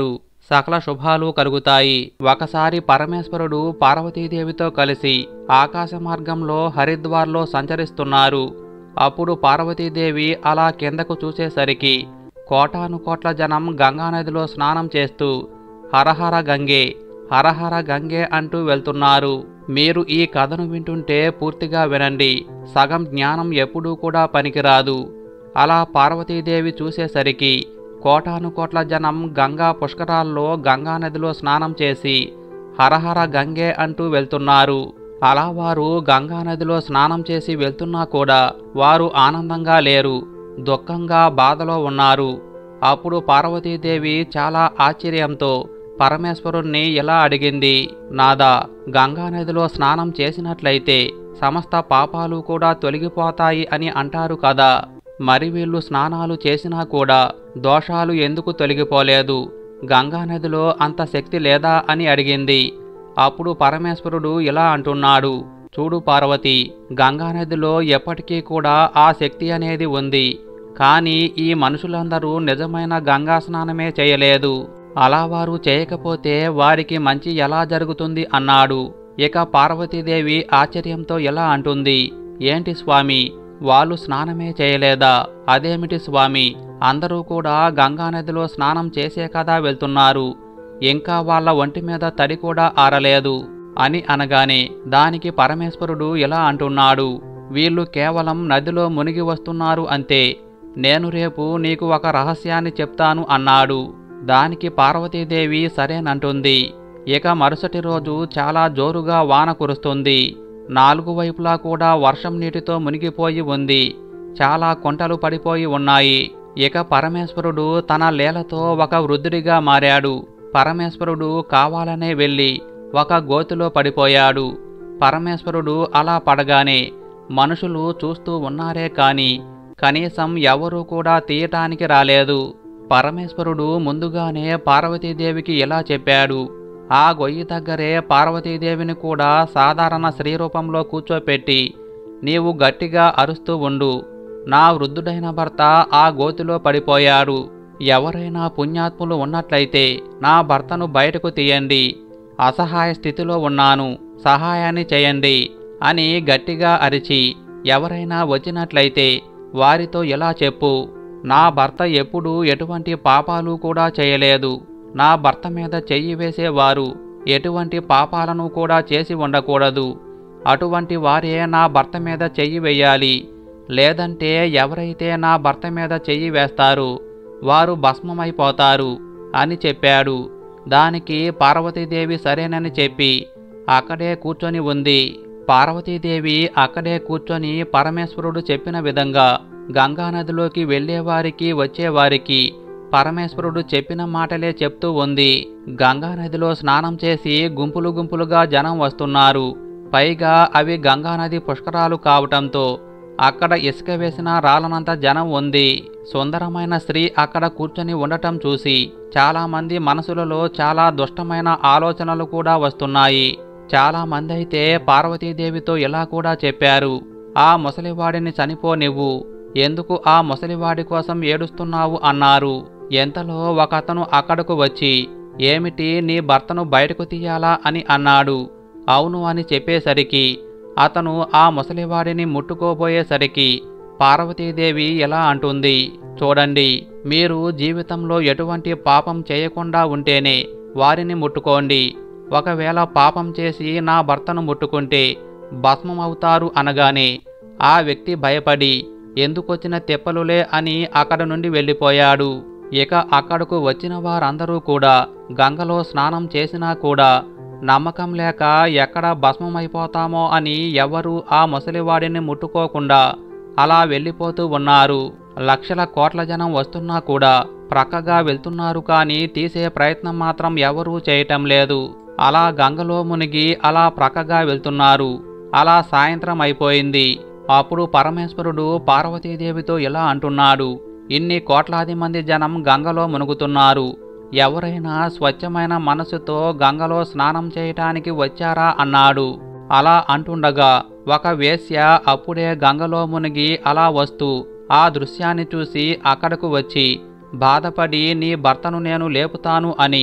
సకల శుభాలు కలుగుతాయి ఒకసారి పరమేశ్వరుడు పార్వతీదేవితో కలిసి ఆకాశ మార్గంలో హరిద్వార్లో సంచరిస్తున్నారు అప్పుడు పార్వతీదేవి అలా కిందకు చూసేసరికి కోటాను కోట్ల జనం గంగానదిలో స్నానం చేస్తూ హరహర గంగే హరహర గంగే అంటూ వెళ్తున్నారు మీరు ఈ కథను వింటుంటే పూర్తిగా వినండి సగం జ్ఞానం ఎప్పుడూ కూడా పనికిరాదు అలా పార్వతీదేవి చూసేసరికి కోటాను కోట్ల జనం గంగా పుష్కరాల్లో గంగా నదిలో స్నానం చేసి హరహర గంగే అంటూ వెళ్తున్నారు అలా వారు గంగా నదిలో స్నానం చేసి వెళ్తున్నా కూడా వారు ఆనందంగా లేరు దుఃఖంగా బాధలో ఉన్నారు అప్పుడు పార్వతీదేవి చాలా ఆశ్చర్యంతో పరమేశ్వరుణ్ణి ఇలా అడిగింది నాదా గంగా నదిలో స్నానం చేసినట్లయితే సమస్త పాపాలు కూడా తొలగిపోతాయి అని అంటారు కదా మరి వీళ్ళు స్నానాలు చేసినా కూడా దోషాలు ఎందుకు తొలగిపోలేదు గంగా నదిలో అంత శక్తి లేదా అని అడిగింది అప్పుడు పరమేశ్వరుడు ఇలా అంటున్నాడు చూడు పార్వతి గంగానదిలో ఎప్పటికీ కూడా ఆ శక్తి అనేది ఉంది కానీ ఈ మనుషులందరూ నిజమైన గంగా స్నానమే చేయలేదు అలా వారు చేయకపోతే వారికి మంచి ఎలా జరుగుతుంది అన్నాడు ఇక పార్వతీదేవి ఆశ్చర్యంతో ఎలా అంటుంది ఏంటి స్వామి వాళ్ళు స్నానమే చేయలేదా అదేమిటి స్వామి అందరూ కూడా గంగానదిలో స్నానం చేసే కదా వెళ్తున్నారు ఇంకా వాళ్ళ ఒంటి మీద తడి కూడా ఆరలేదు అని అనగానే దానికి పరమేశ్వరుడు ఇలా అంటున్నాడు వీళ్ళు కేవలం నదిలో మునిగి వస్తున్నారు అంతే నేను రేపు నీకు ఒక రహస్యాన్ని చెప్తాను అన్నాడు దానికి పార్వతీదేవి సరేనంటుంది ఇక మరుసటి రోజు చాలా జోరుగా వాన కురుస్తుంది నాలుగు వైపులా కూడా వర్షం నీటితో మునిగిపోయి ఉంది చాలా కొంటలు పడిపోయి ఉన్నాయి ఇక పరమేశ్వరుడు తన లీలతో ఒక వృద్ధుడిగా మారాడు పరమేశ్వరుడు కావాలనే వెళ్ళి ఒక గోతిలో పడిపోయాడు పరమేశ్వరుడు అలా పడగానే మనుషులు చూస్తూ ఉన్నారే కాని కనీసం ఎవరూ కూడా తీయటానికి రాలేదు పరమేశ్వరుడు ముందుగానే పార్వతీదేవికి ఇలా చెప్పాడు ఆ గొయ్యి దగ్గరే పార్వతీదేవిని కూడా సాధారణ స్త్రీ రూపంలో కూర్చోపెట్టి నీవు గట్టిగా అరుస్తూ ఉండు నా వృద్ధుడైన భర్త ఆ గోతిలో పడిపోయాడు ఎవరైనా పుణ్యాత్ములు ఉన్నట్లయితే నా భర్తను బయటకు తీయండి అసహాయ స్థితిలో ఉన్నాను సహాయాన్ని చేయండి అని గట్టిగా అరిచి ఎవరైనా వచ్చినట్లయితే వారితో ఇలా చెప్పు నా భర్త ఎప్పుడూ ఎటువంటి పాపాలు కూడా చేయలేదు నా భర్త మీద చెయ్యి వేసేవారు ఎటువంటి పాపాలను కూడా చేసి ఉండకూడదు అటువంటి వారే నా భర్త మీద చెయ్యి వేయాలి లేదంటే ఎవరైతే నా భర్త మీద చెయ్యి వేస్తారు వారు భస్మమైపోతారు అని చెప్పాడు దానికి పార్వతీదేవి సరేనని చెప్పి అక్కడే కూర్చొని ఉంది పార్వతీదేవి అక్కడే కూర్చొని పరమేశ్వరుడు చెప్పిన విధంగా గంగానదిలోకి వెళ్ళేవారికి వచ్చేవారికి పరమేశ్వరుడు చెప్పిన మాటలే చెప్తూ ఉంది గంగానదిలో స్నానం చేసి గుంపులు గుంపులుగా జనం వస్తున్నారు పైగా అవి గంగానది పుష్కరాలు కావటంతో అక్కడ ఇసుక వేసిన రాలనంత జనం ఉంది సుందరమైన స్త్రీ అక్కడ కూర్చొని ఉండటం చూసి చాలామంది మనసులలో చాలా దుష్టమైన ఆలోచనలు కూడా వస్తున్నాయి చాలా మంది అయితే పార్వతీదేవితో ఇలా కూడా చెప్పారు ఆ ముసలివాడిని చనిపోనివ్వు ఎందుకు ఆ ముసలివాడి కోసం ఏడుస్తున్నావు అన్నారు ఎంతలో ఒకతను అక్కడకు వచ్చి ఏమిటి నీ భర్తను బయటకు తీయాలా అని అన్నాడు అవును అని చెప్పేసరికి అతను ఆ ముసలివాడిని ముట్టుకోబోయేసరికి పార్వతీదేవి ఎలా అంటుంది చూడండి మీరు జీవితంలో ఎటువంటి పాపం చేయకుండా ఉంటేనే వారిని ముట్టుకోండి ఒకవేళ పాపం చేసి నా భర్తను ముట్టుకుంటే భస్మమవుతారు అనగానే ఆ వ్యక్తి భయపడి ఎందుకొచ్చిన తెప్పలులే అని అక్కడ నుండి వెళ్ళిపోయాడు ఇక అక్కడకు వచ్చిన వారందరూ కూడా గంగలో స్నానం చేసినా కూడా నమ్మకం లేక ఎక్కడ భస్మమైపోతామో అని ఎవరూ ఆ ముసలివాడిని ముట్టుకోకుండా అలా వెళ్ళిపోతూ ఉన్నారు లక్షల కోట్ల జనం వస్తున్నా కూడా ప్రక్కగా వెళ్తున్నారు కానీ తీసే ప్రయత్నం మాత్రం ఎవరూ చేయటం లేదు అలా గంగలో మునిగి అలా ప్రక్కగా వెళ్తున్నారు అలా సాయంత్రం అయిపోయింది అప్పుడు పరమేశ్వరుడు పార్వతీదేవితో ఇలా అంటున్నాడు ఇన్ని కోట్లాది మంది జనం గంగలో మునుగుతున్నారు ఎవరైనా స్వచ్ఛమైన మనసుతో గంగలో స్నానం చేయటానికి వచ్చారా అన్నాడు అలా అంటుండగా ఒక వేశ్య అప్పుడే గంగలో మునిగి అలా వస్తూ ఆ దృశ్యాన్ని చూసి అక్కడకు వచ్చి బాధపడి నీ భర్తను నేను లేపుతాను అని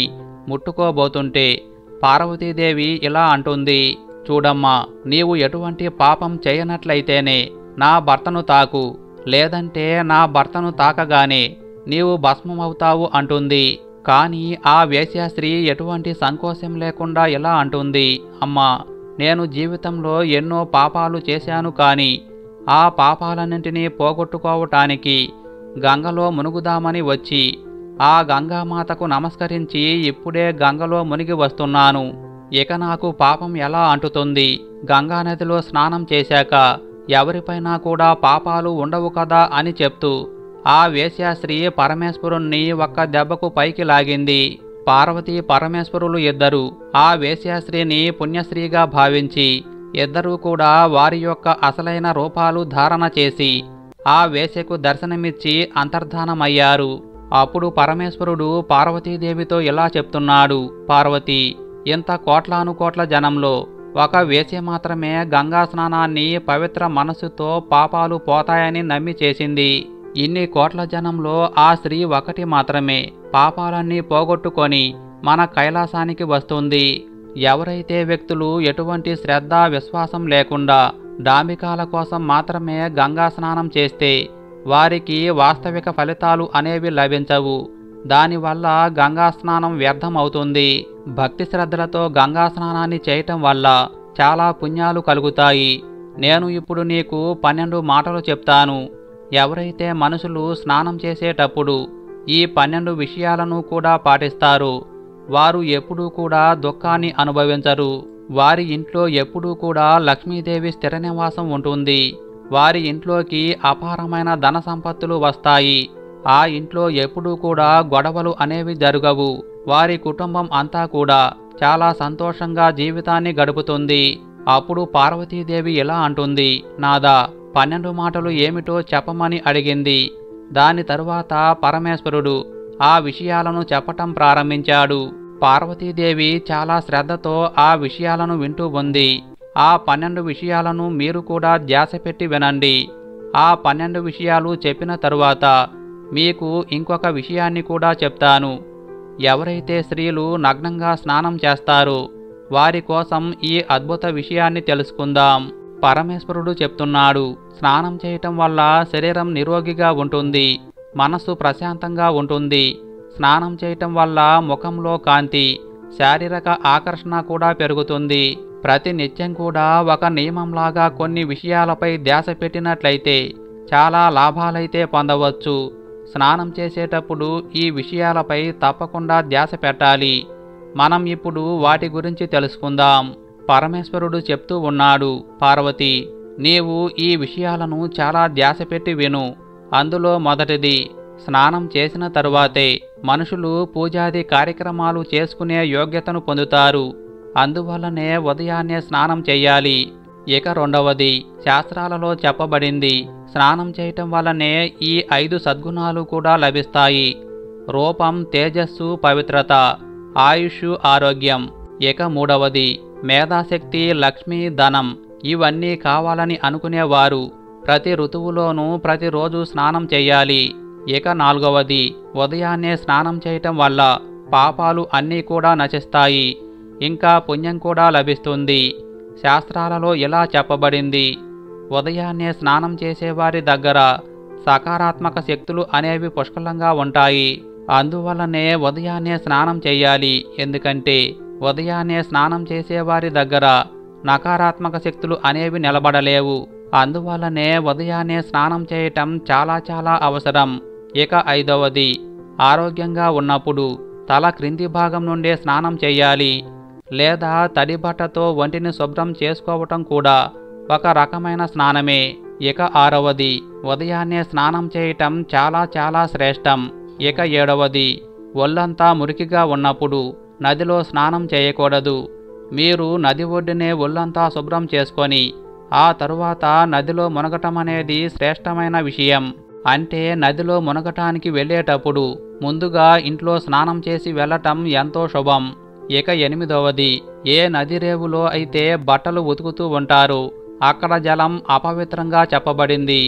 ముట్టుకోబోతుంటే పార్వతీదేవి ఇలా అంటుంది చూడమ్మా నీవు ఎటువంటి పాపం చేయనట్లయితేనే నా భర్తను తాకు లేదంటే నా భర్తను తాకగానే నీవు భస్మమవుతావు అంటుంది కానీ ఆ వేశ్యాస్త్రీ ఎటువంటి సంకోచం లేకుండా ఇలా అంటుంది అమ్మా నేను జీవితంలో ఎన్నో పాపాలు చేశాను కానీ ఆ పాపాలన్నింటినీ పోగొట్టుకోవటానికి గంగలో మునుగుదామని వచ్చి ఆ గంగామాతకు నమస్కరించి ఇప్పుడే గంగలో మునిగి వస్తున్నాను ఇక నాకు పాపం ఎలా అంటుతుంది గంగానదిలో స్నానం చేశాక ఎవరిపైనా కూడా పాపాలు ఉండవు కదా అని చెప్తూ ఆ వేశ్యాశ్రీ పరమేశ్వరుణ్ణి ఒక్క దెబ్బకు పైకి లాగింది పార్వతీ పరమేశ్వరులు ఇద్దరు ఆ వేశ్యాశ్రీని పుణ్యశ్రీగా భావించి ఇద్దరూ కూడా వారి యొక్క అసలైన రూపాలు ధారణ చేసి ఆ వేశ్యకు దర్శనమిచ్చి అంతర్ధానమయ్యారు అప్పుడు పరమేశ్వరుడు పార్వతీదేవితో ఇలా చెప్తున్నాడు పార్వతి ఇంత కోట్లాను కోట్ల జనంలో ఒక వేశ్య మాత్రమే గంగా స్నానాన్ని పవిత్ర మనస్సుతో పాపాలు పోతాయని నమ్మి చేసింది ఇన్ని కోట్ల జనంలో ఆ స్త్రీ ఒకటి మాత్రమే పాపాలన్నీ పోగొట్టుకొని మన కైలాసానికి వస్తుంది ఎవరైతే వ్యక్తులు ఎటువంటి శ్రద్ధ విశ్వాసం లేకుండా డాంబికాల కోసం మాత్రమే గంగా స్నానం చేస్తే వారికి వాస్తవిక ఫలితాలు అనేవి లభించవు దానివల్ల గంగా స్నానం వ్యర్థమవుతుంది భక్తి శ్రద్ధలతో గంగా స్నానాన్ని చేయటం వల్ల చాలా పుణ్యాలు కలుగుతాయి నేను ఇప్పుడు నీకు పన్నెండు మాటలు చెప్తాను ఎవరైతే మనుషులు స్నానం చేసేటప్పుడు ఈ పన్నెండు విషయాలను కూడా పాటిస్తారు వారు ఎప్పుడూ కూడా దుఃఖాన్ని అనుభవించరు వారి ఇంట్లో ఎప్పుడూ కూడా లక్ష్మీదేవి స్థిర నివాసం ఉంటుంది వారి ఇంట్లోకి అపారమైన ధన సంపత్తులు వస్తాయి ఆ ఇంట్లో ఎప్పుడూ కూడా గొడవలు అనేవి జరగవు వారి కుటుంబం అంతా కూడా చాలా సంతోషంగా జీవితాన్ని గడుపుతుంది అప్పుడు పార్వతీదేవి ఇలా అంటుంది నాదా పన్నెండు మాటలు ఏమిటో చెప్పమని అడిగింది దాని తరువాత పరమేశ్వరుడు ఆ విషయాలను చెప్పటం ప్రారంభించాడు పార్వతీదేవి చాలా శ్రద్ధతో ఆ విషయాలను వింటూ ఉంది ఆ పన్నెండు విషయాలను మీరు కూడా ధ్యాస పెట్టి వినండి ఆ పన్నెండు విషయాలు చెప్పిన తరువాత మీకు ఇంకొక విషయాన్ని కూడా చెప్తాను ఎవరైతే స్త్రీలు నగ్నంగా స్నానం చేస్తారో వారి కోసం ఈ అద్భుత విషయాన్ని తెలుసుకుందాం పరమేశ్వరుడు చెప్తున్నాడు స్నానం చేయటం వల్ల శరీరం నిరోగిగా ఉంటుంది మనస్సు ప్రశాంతంగా ఉంటుంది స్నానం చేయటం వల్ల ముఖంలో కాంతి శారీరక ఆకర్షణ కూడా పెరుగుతుంది ప్రతి నిత్యం కూడా ఒక నియమంలాగా కొన్ని విషయాలపై ధ్యాస పెట్టినట్లయితే చాలా లాభాలైతే పొందవచ్చు స్నానం చేసేటప్పుడు ఈ విషయాలపై తప్పకుండా ధ్యాస పెట్టాలి మనం ఇప్పుడు వాటి గురించి తెలుసుకుందాం పరమేశ్వరుడు చెప్తూ ఉన్నాడు పార్వతి నీవు ఈ విషయాలను చాలా ధ్యాస పెట్టి విను అందులో మొదటిది స్నానం చేసిన తరువాతే మనుషులు పూజాది కార్యక్రమాలు చేసుకునే యోగ్యతను పొందుతారు అందువల్లనే ఉదయాన్నే స్నానం చేయాలి ఇక రెండవది శాస్త్రాలలో చెప్పబడింది స్నానం చేయటం వల్లనే ఈ ఐదు సద్గుణాలు కూడా లభిస్తాయి రూపం తేజస్సు పవిత్రత ఆయుష్ ఆరోగ్యం ఇక మూడవది మేధాశక్తి లక్ష్మి ధనం ఇవన్నీ కావాలని అనుకునేవారు ప్రతి ఋతువులోనూ ప్రతిరోజు స్నానం చేయాలి ఇక నాలుగవది ఉదయాన్నే స్నానం చేయటం వల్ల పాపాలు అన్నీ కూడా నశిస్తాయి ఇంకా పుణ్యం కూడా లభిస్తుంది శాస్త్రాలలో ఇలా చెప్పబడింది ఉదయాన్నే స్నానం చేసేవారి దగ్గర సకారాత్మక శక్తులు అనేవి పుష్కలంగా ఉంటాయి అందువల్లనే ఉదయాన్నే స్నానం చేయాలి ఎందుకంటే ఉదయాన్నే స్నానం చేసేవారి దగ్గర నకారాత్మక శక్తులు అనేవి నిలబడలేవు అందువల్లనే ఉదయాన్నే స్నానం చేయటం చాలా చాలా అవసరం ఇక ఐదవది ఆరోగ్యంగా ఉన్నప్పుడు తల క్రింది భాగం నుండే స్నానం చేయాలి లేదా తడి బట్టతో ఒంటిని శుభ్రం చేసుకోవటం కూడా ఒక రకమైన స్నానమే ఇక ఆరవది ఉదయాన్నే స్నానం చేయటం చాలా చాలా శ్రేష్టం ఇక ఏడవది ఒళ్ళంతా మురికిగా ఉన్నప్పుడు నదిలో స్నానం చేయకూడదు మీరు నది ఒడ్డునే ఒళ్ళంతా శుభ్రం చేసుకొని ఆ తరువాత నదిలో మునగటం అనేది శ్రేష్టమైన విషయం అంటే నదిలో మునగటానికి వెళ్ళేటప్పుడు ముందుగా ఇంట్లో స్నానం చేసి వెళ్ళటం ఎంతో శుభం ఇక ఎనిమిదవది ఏ నది రేవులో అయితే బట్టలు ఉతుకుతూ ఉంటారు అక్కడ జలం అపవిత్రంగా చెప్పబడింది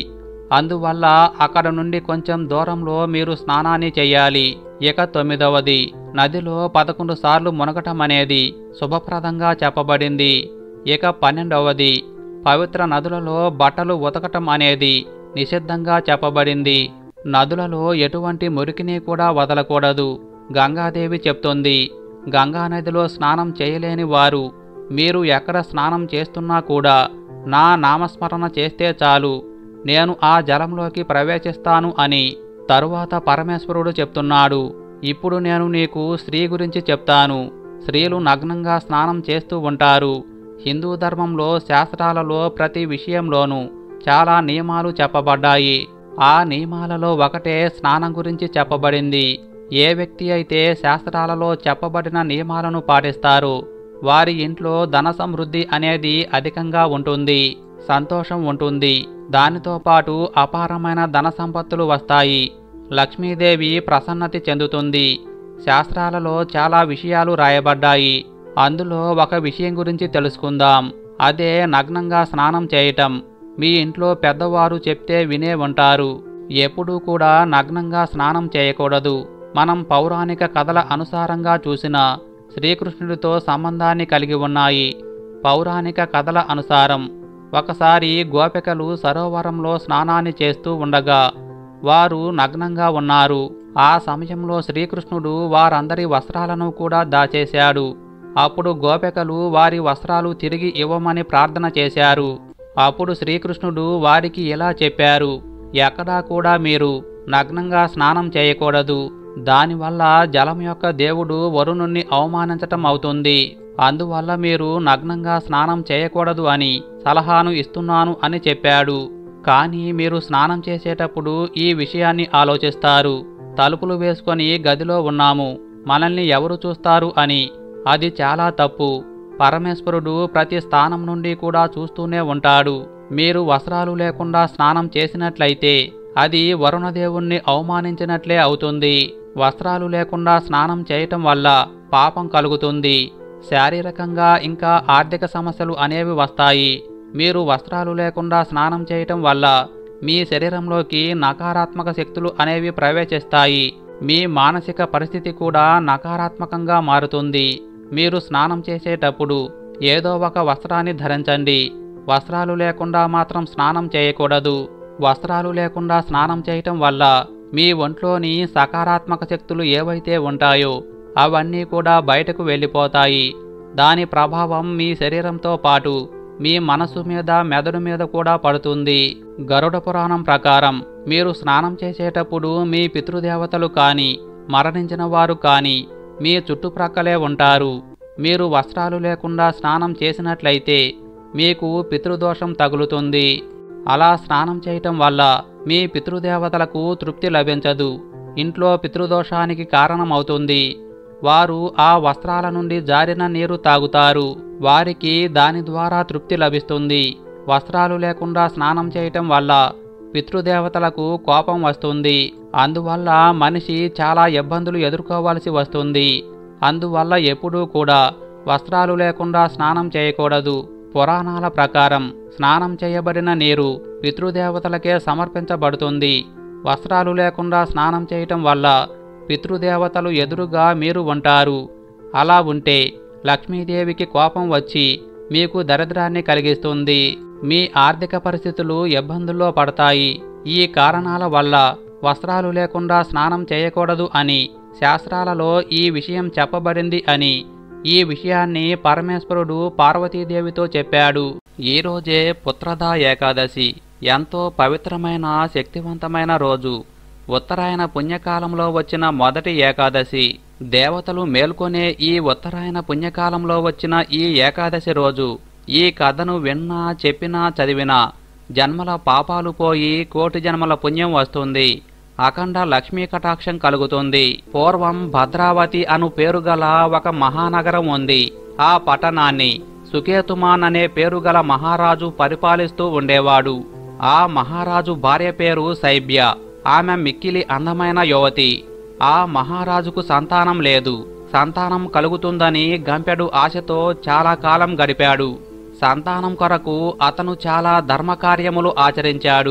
అందువల్ల అక్కడ నుండి కొంచెం దూరంలో మీరు స్నానాన్ని చేయాలి ఇక తొమ్మిదవది నదిలో పదకొండు సార్లు మునగటం అనేది శుభప్రదంగా చెప్పబడింది ఇక పన్నెండవది పవిత్ర నదులలో బట్టలు ఉతకటం అనేది నిషిద్ధంగా చెప్పబడింది నదులలో ఎటువంటి మురికిని కూడా వదలకూడదు గంగాదేవి చెప్తుంది గంగా నదిలో స్నానం చేయలేని వారు మీరు ఎక్కడ స్నానం చేస్తున్నా కూడా నా నామస్మరణ చేస్తే చాలు నేను ఆ జలంలోకి ప్రవేశిస్తాను అని తరువాత పరమేశ్వరుడు చెప్తున్నాడు ఇప్పుడు నేను నీకు స్త్రీ గురించి చెప్తాను స్త్రీలు నగ్నంగా స్నానం చేస్తూ ఉంటారు హిందూ ధర్మంలో శాస్త్రాలలో ప్రతి విషయంలోనూ చాలా నియమాలు చెప్పబడ్డాయి ఆ నియమాలలో ఒకటే స్నానం గురించి చెప్పబడింది ఏ వ్యక్తి అయితే శాస్త్రాలలో చెప్పబడిన నియమాలను పాటిస్తారో వారి ఇంట్లో ధన సమృద్ధి అనేది అధికంగా ఉంటుంది సంతోషం ఉంటుంది దానితో పాటు అపారమైన ధన సంపత్తులు వస్తాయి లక్ష్మీదేవి ప్రసన్నతి చెందుతుంది శాస్త్రాలలో చాలా విషయాలు రాయబడ్డాయి అందులో ఒక విషయం గురించి తెలుసుకుందాం అదే నగ్నంగా స్నానం చేయటం మీ ఇంట్లో పెద్దవారు చెప్తే వినే ఉంటారు ఎప్పుడూ కూడా నగ్నంగా స్నానం చేయకూడదు మనం పౌరాణిక కథల అనుసారంగా చూసిన శ్రీకృష్ణుడితో సంబంధాన్ని కలిగి ఉన్నాయి పౌరాణిక కథల అనుసారం ఒకసారి గోపికలు సరోవరంలో స్నానాన్ని చేస్తూ ఉండగా వారు నగ్నంగా ఉన్నారు ఆ సమయంలో శ్రీకృష్ణుడు వారందరి వస్త్రాలను కూడా దాచేశాడు అప్పుడు గోపికలు వారి వస్త్రాలు తిరిగి ఇవ్వమని ప్రార్థన చేశారు అప్పుడు శ్రీకృష్ణుడు వారికి ఇలా చెప్పారు ఎక్కడా కూడా మీరు నగ్నంగా స్నానం చేయకూడదు దానివల్ల జలం యొక్క దేవుడు వరుణుణ్ణి అవమానించటం అవుతుంది అందువల్ల మీరు నగ్నంగా స్నానం చేయకూడదు అని సలహాను ఇస్తున్నాను అని చెప్పాడు కానీ మీరు స్నానం చేసేటప్పుడు ఈ విషయాన్ని ఆలోచిస్తారు తలుపులు వేసుకొని గదిలో ఉన్నాము మనల్ని ఎవరు చూస్తారు అని అది చాలా తప్పు పరమేశ్వరుడు ప్రతి స్థానం నుండి కూడా చూస్తూనే ఉంటాడు మీరు వస్త్రాలు లేకుండా స్నానం చేసినట్లయితే అది వరుణదేవుణ్ణి అవమానించినట్లే అవుతుంది వస్త్రాలు లేకుండా స్నానం చేయటం వల్ల పాపం కలుగుతుంది శారీరకంగా ఇంకా ఆర్థిక సమస్యలు అనేవి వస్తాయి మీరు వస్త్రాలు లేకుండా స్నానం చేయటం వల్ల మీ శరీరంలోకి నకారాత్మక శక్తులు అనేవి ప్రవేశిస్తాయి మీ మానసిక పరిస్థితి కూడా నకారాత్మకంగా మారుతుంది మీరు స్నానం చేసేటప్పుడు ఏదో ఒక వస్త్రాన్ని ధరించండి వస్త్రాలు లేకుండా మాత్రం స్నానం చేయకూడదు వస్త్రాలు లేకుండా స్నానం చేయటం వల్ల మీ ఒంట్లోని సకారాత్మక శక్తులు ఏవైతే ఉంటాయో అవన్నీ కూడా బయటకు వెళ్ళిపోతాయి దాని ప్రభావం మీ శరీరంతో పాటు మీ మనసు మీద మెదడు మీద కూడా పడుతుంది గరుడ పురాణం ప్రకారం మీరు స్నానం చేసేటప్పుడు మీ పితృదేవతలు కానీ మరణించిన వారు కానీ మీ చుట్టుప్రక్కలే ఉంటారు మీరు వస్త్రాలు లేకుండా స్నానం చేసినట్లయితే మీకు పితృదోషం తగులుతుంది అలా స్నానం చేయటం వల్ల మీ పితృదేవతలకు తృప్తి లభించదు ఇంట్లో పితృదోషానికి కారణమవుతుంది వారు ఆ వస్త్రాల నుండి జారిన నీరు తాగుతారు వారికి దాని ద్వారా తృప్తి లభిస్తుంది వస్త్రాలు లేకుండా స్నానం చేయటం వల్ల పితృదేవతలకు కోపం వస్తుంది అందువల్ల మనిషి చాలా ఇబ్బందులు ఎదుర్కోవాల్సి వస్తుంది అందువల్ల ఎప్పుడూ కూడా వస్త్రాలు లేకుండా స్నానం చేయకూడదు పురాణాల ప్రకారం స్నానం చేయబడిన నీరు పితృదేవతలకే సమర్పించబడుతుంది వస్త్రాలు లేకుండా స్నానం చేయటం వల్ల పితృదేవతలు ఎదురుగా మీరు ఉంటారు అలా ఉంటే లక్ష్మీదేవికి కోపం వచ్చి మీకు దరిద్రాన్ని కలిగిస్తుంది మీ ఆర్థిక పరిస్థితులు ఇబ్బందుల్లో పడతాయి ఈ కారణాల వల్ల వస్త్రాలు లేకుండా స్నానం చేయకూడదు అని శాస్త్రాలలో ఈ విషయం చెప్పబడింది అని ఈ విషయాన్ని పరమేశ్వరుడు పార్వతీదేవితో చెప్పాడు ఈ రోజే పుత్రదా ఏకాదశి ఎంతో పవిత్రమైన శక్తివంతమైన రోజు ఉత్తరాయణ పుణ్యకాలంలో వచ్చిన మొదటి ఏకాదశి దేవతలు మేల్కొనే ఈ ఉత్తరాయణ పుణ్యకాలంలో వచ్చిన ఈ ఏకాదశి రోజు ఈ కథను విన్నా చెప్పినా చదివినా జన్మల పాపాలు పోయి కోటి జన్మల పుణ్యం వస్తుంది అఖండ లక్ష్మీ కటాక్షం కలుగుతుంది పూర్వం భద్రావతి అను పేరుగల ఒక మహానగరం ఉంది ఆ పట్టణాన్ని సుకేతుమాన్ అనే పేరుగల మహారాజు పరిపాలిస్తూ ఉండేవాడు ఆ మహారాజు భార్య పేరు సైబ్య ఆమె మిక్కిలి అందమైన యువతి ఆ మహారాజుకు సంతానం లేదు సంతానం కలుగుతుందని గంపెడు ఆశతో చాలా కాలం గడిపాడు సంతానం కొరకు అతను చాలా ధర్మకార్యములు ఆచరించాడు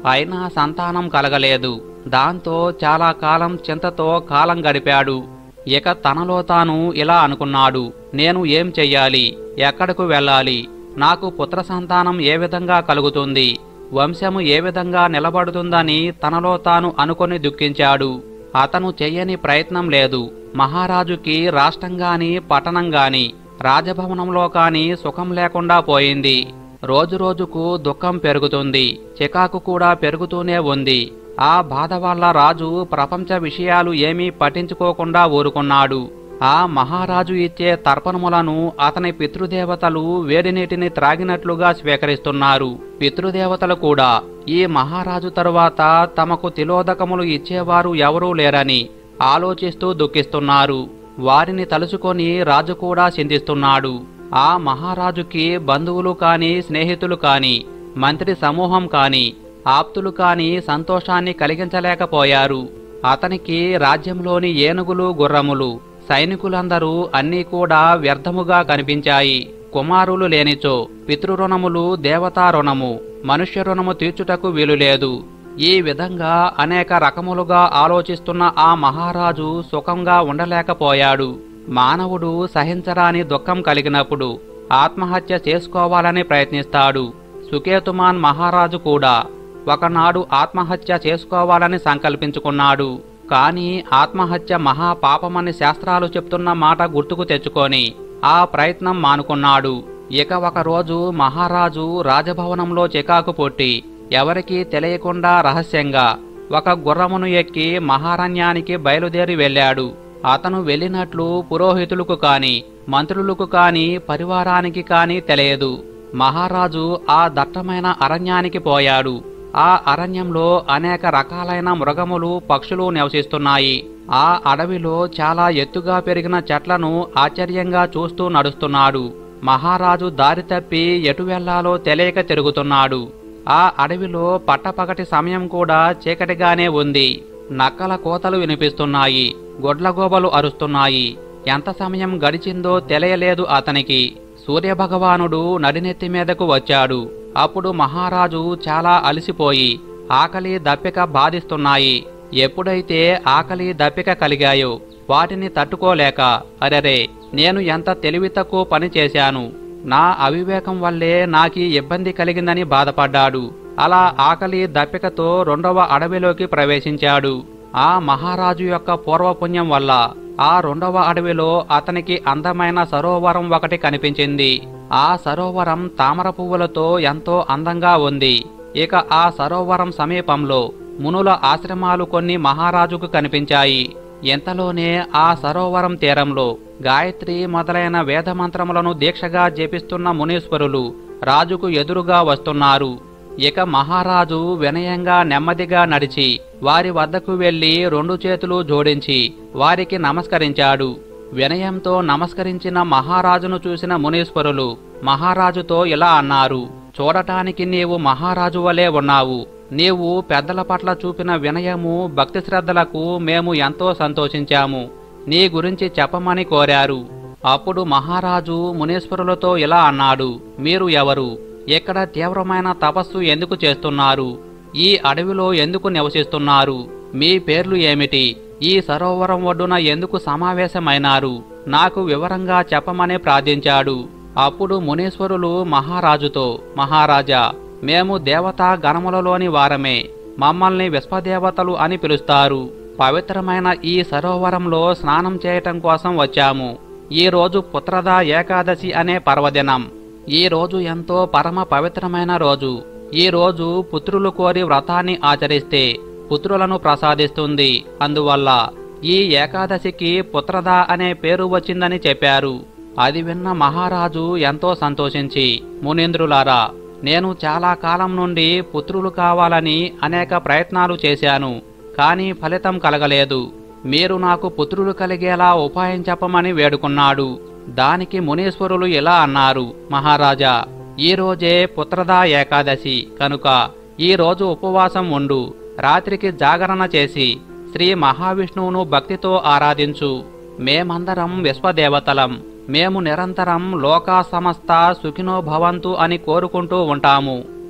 అయినా సంతానం కలగలేదు దాంతో చాలా కాలం చింతతో కాలం గడిపాడు ఇక తనలో తాను ఇలా అనుకున్నాడు నేను ఏం చెయ్యాలి ఎక్కడకు వెళ్ళాలి నాకు పుత్ర సంతానం ఏ విధంగా కలుగుతుంది వంశము ఏ విధంగా నిలబడుతుందని తనలో తాను అనుకొని దుఃఖించాడు అతను చెయ్యని ప్రయత్నం లేదు మహారాజుకి రాష్ట్రంగాని పట్టణంగాని రాజభవనంలో కాని సుఖం లేకుండా పోయింది రోజురోజుకు దుఃఖం పెరుగుతుంది చికాకు కూడా పెరుగుతూనే ఉంది ఆ బాధ వల్ల రాజు ప్రపంచ విషయాలు ఏమీ పట్టించుకోకుండా ఊరుకున్నాడు ఆ మహారాజు ఇచ్చే తర్పణములను అతని పితృదేవతలు వేడి నీటిని త్రాగినట్లుగా స్వీకరిస్తున్నారు పితృదేవతలు కూడా ఈ మహారాజు తరువాత తమకు తిలోదకములు ఇచ్చేవారు ఎవరూ లేరని ఆలోచిస్తూ దుఃఖిస్తున్నారు వారిని తలుచుకొని రాజు కూడా చింతిస్తున్నాడు ఆ మహారాజుకి బంధువులు కాని స్నేహితులు కాని మంత్రి సమూహం కాని ఆప్తులు కాని సంతోషాన్ని కలిగించలేకపోయారు అతనికి రాజ్యంలోని ఏనుగులు గుర్రములు సైనికులందరూ అన్నీ కూడా వ్యర్థముగా కనిపించాయి కుమారులు లేనిచో పితృరుణములు దేవతా రుణము మనుష్య రుణము తీర్చుటకు వీలులేదు ఈ విధంగా అనేక రకములుగా ఆలోచిస్తున్న ఆ మహారాజు సుఖంగా ఉండలేకపోయాడు మానవుడు సహించరాని దుఃఖం కలిగినప్పుడు ఆత్మహత్య చేసుకోవాలని ప్రయత్నిస్తాడు సుకేతుమాన్ మహారాజు కూడా ఒకనాడు ఆత్మహత్య చేసుకోవాలని సంకల్పించుకున్నాడు కాని ఆత్మహత్య మహాపాపమని శాస్త్రాలు చెప్తున్న మాట గుర్తుకు తెచ్చుకొని ఆ ప్రయత్నం మానుకున్నాడు ఇక ఒకరోజు మహారాజు రాజభవనంలో చికాకు పుట్టి ఎవరికీ తెలియకుండా రహస్యంగా ఒక గుర్రమును ఎక్కి మహారణ్యానికి బయలుదేరి వెళ్ళాడు అతను వెళ్ళినట్లు పురోహితులకు కాని మంత్రులకు కాని పరివారానికి కాని తెలియదు మహారాజు ఆ దట్టమైన అరణ్యానికి పోయాడు ఆ అరణ్యంలో అనేక రకాలైన మృగములు పక్షులు నివసిస్తున్నాయి ఆ అడవిలో చాలా ఎత్తుగా పెరిగిన చెట్లను ఆశ్చర్యంగా చూస్తూ నడుస్తున్నాడు మహారాజు దారి తప్పి ఎటు వెళ్లాలో తెలియక తిరుగుతున్నాడు ఆ అడవిలో పట్టపగటి సమయం కూడా చీకటిగానే ఉంది నక్కల కోతలు వినిపిస్తున్నాయి గొడ్లగోబలు అరుస్తున్నాయి ఎంత సమయం గడిచిందో తెలియలేదు అతనికి సూర్యభగవానుడు నడినెత్తి మీదకు వచ్చాడు అప్పుడు మహారాజు చాలా అలసిపోయి ఆకలి దప్పిక బాధిస్తున్నాయి ఎప్పుడైతే ఆకలి దప్పిక కలిగాయో వాటిని తట్టుకోలేక అరెరే నేను ఎంత తెలివి తక్కువ పని చేశాను నా అవివేకం వల్లే నాకీ ఇబ్బంది కలిగిందని బాధపడ్డాడు అలా ఆకలి దప్పికతో రెండవ అడవిలోకి ప్రవేశించాడు ఆ మహారాజు యొక్క పూర్వపుణ్యం వల్ల ఆ రెండవ అడవిలో అతనికి అందమైన సరోవరం ఒకటి కనిపించింది ఆ సరోవరం తామర పువ్వులతో ఎంతో అందంగా ఉంది ఇక ఆ సరోవరం సమీపంలో మునుల ఆశ్రమాలు కొన్ని మహారాజుకు కనిపించాయి ఎంతలోనే ఆ సరోవరం తీరంలో గాయత్రి మొదలైన వేదమంత్రములను దీక్షగా జపిస్తున్న మునీశ్వరులు రాజుకు ఎదురుగా వస్తున్నారు ఇక మహారాజు వినయంగా నెమ్మదిగా నడిచి వారి వద్దకు వెళ్లి రెండు చేతులు జోడించి వారికి నమస్కరించాడు వినయంతో నమస్కరించిన మహారాజును చూసిన మునీశ్వరులు మహారాజుతో ఇలా అన్నారు చూడటానికి నీవు మహారాజు వలె ఉన్నావు నీవు పెద్దల పట్ల చూపిన వినయము భక్తి శ్రద్ధలకు మేము ఎంతో సంతోషించాము నీ గురించి చెప్పమని కోరారు అప్పుడు మహారాజు మునీశ్వరులతో ఇలా అన్నాడు మీరు ఎవరు ఇక్కడ తీవ్రమైన తపస్సు ఎందుకు చేస్తున్నారు ఈ అడవిలో ఎందుకు నివసిస్తున్నారు మీ పేర్లు ఏమిటి ఈ సరోవరం ఒడ్డున ఎందుకు సమావేశమైనారు నాకు వివరంగా చెప్పమని ప్రార్థించాడు అప్పుడు మునీశ్వరులు మహారాజుతో మహారాజా మేము దేవతా గణములలోని వారమే మమ్మల్ని విశ్వదేవతలు అని పిలుస్తారు పవిత్రమైన ఈ సరోవరంలో స్నానం చేయటం కోసం వచ్చాము ఈ రోజు పుత్రద ఏకాదశి అనే పర్వదినం ఈ రోజు ఎంతో పరమ పవిత్రమైన రోజు ఈ రోజు పుత్రులు కోరి వ్రతాన్ని ఆచరిస్తే పుత్రులను ప్రసాదిస్తుంది అందువల్ల ఈ ఏకాదశికి పుత్రద అనే పేరు వచ్చిందని చెప్పారు అది విన్న మహారాజు ఎంతో సంతోషించి మునీంద్రులారా నేను చాలా కాలం నుండి పుత్రులు కావాలని అనేక ప్రయత్నాలు చేశాను కానీ ఫలితం కలగలేదు మీరు నాకు పుత్రులు కలిగేలా ఉపాయం చెప్పమని వేడుకున్నాడు దానికి మునీశ్వరులు ఇలా అన్నారు మహారాజా ఈ రోజే పుత్రదా ఏకాదశి కనుక ఈ రోజు ఉపవాసం ఉండు రాత్రికి జాగరణ చేసి శ్రీ మహావిష్ణువును భక్తితో ఆరాధించు మేమందరం విశ్వదేవతలం మేము నిరంతరం లోకా సమస్త సుఖినో భవంతు అని కోరుకుంటూ ఉంటాము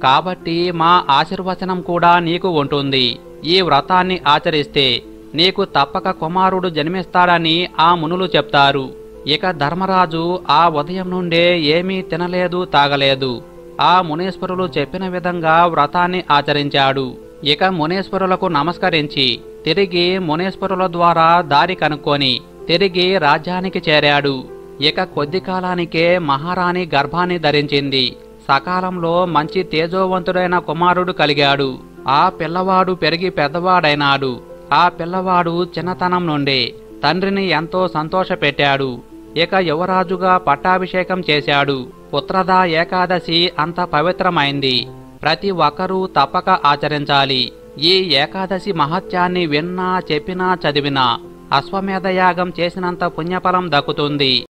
కాబట్టి మా ఆశీర్వచనం కూడా నీకు ఉంటుంది ఈ వ్రతాన్ని ఆచరిస్తే నీకు తప్పక కుమారుడు జన్మిస్తాడని ఆ మునులు చెప్తారు ఇక ధర్మరాజు ఆ ఉదయం నుండే ఏమీ తినలేదు తాగలేదు ఆ మునీశ్వరులు చెప్పిన విధంగా వ్రతాన్ని ఆచరించాడు ఇక మునీశ్వరులకు నమస్కరించి తిరిగి మునీశ్వరుల ద్వారా దారి కనుక్కొని తిరిగి రాజ్యానికి చేరాడు ఇక కొద్ది కాలానికే మహారాణి గర్భాన్ని ధరించింది సకాలంలో మంచి తేజోవంతుడైన కుమారుడు కలిగాడు ఆ పిల్లవాడు పెరిగి పెద్దవాడైనాడు ఆ పిల్లవాడు చిన్నతనం నుండే తండ్రిని ఎంతో సంతోషపెట్టాడు ఇక యువరాజుగా పట్టాభిషేకం చేశాడు పుత్రదా ఏకాదశి అంత పవిత్రమైంది ప్రతి ఒక్కరూ తప్పక ఆచరించాలి ఈ ఏకాదశి మహత్యాన్ని విన్నా చెప్పినా చదివినా అశ్వమేధ యాగం చేసినంత పుణ్యఫలం దక్కుతుంది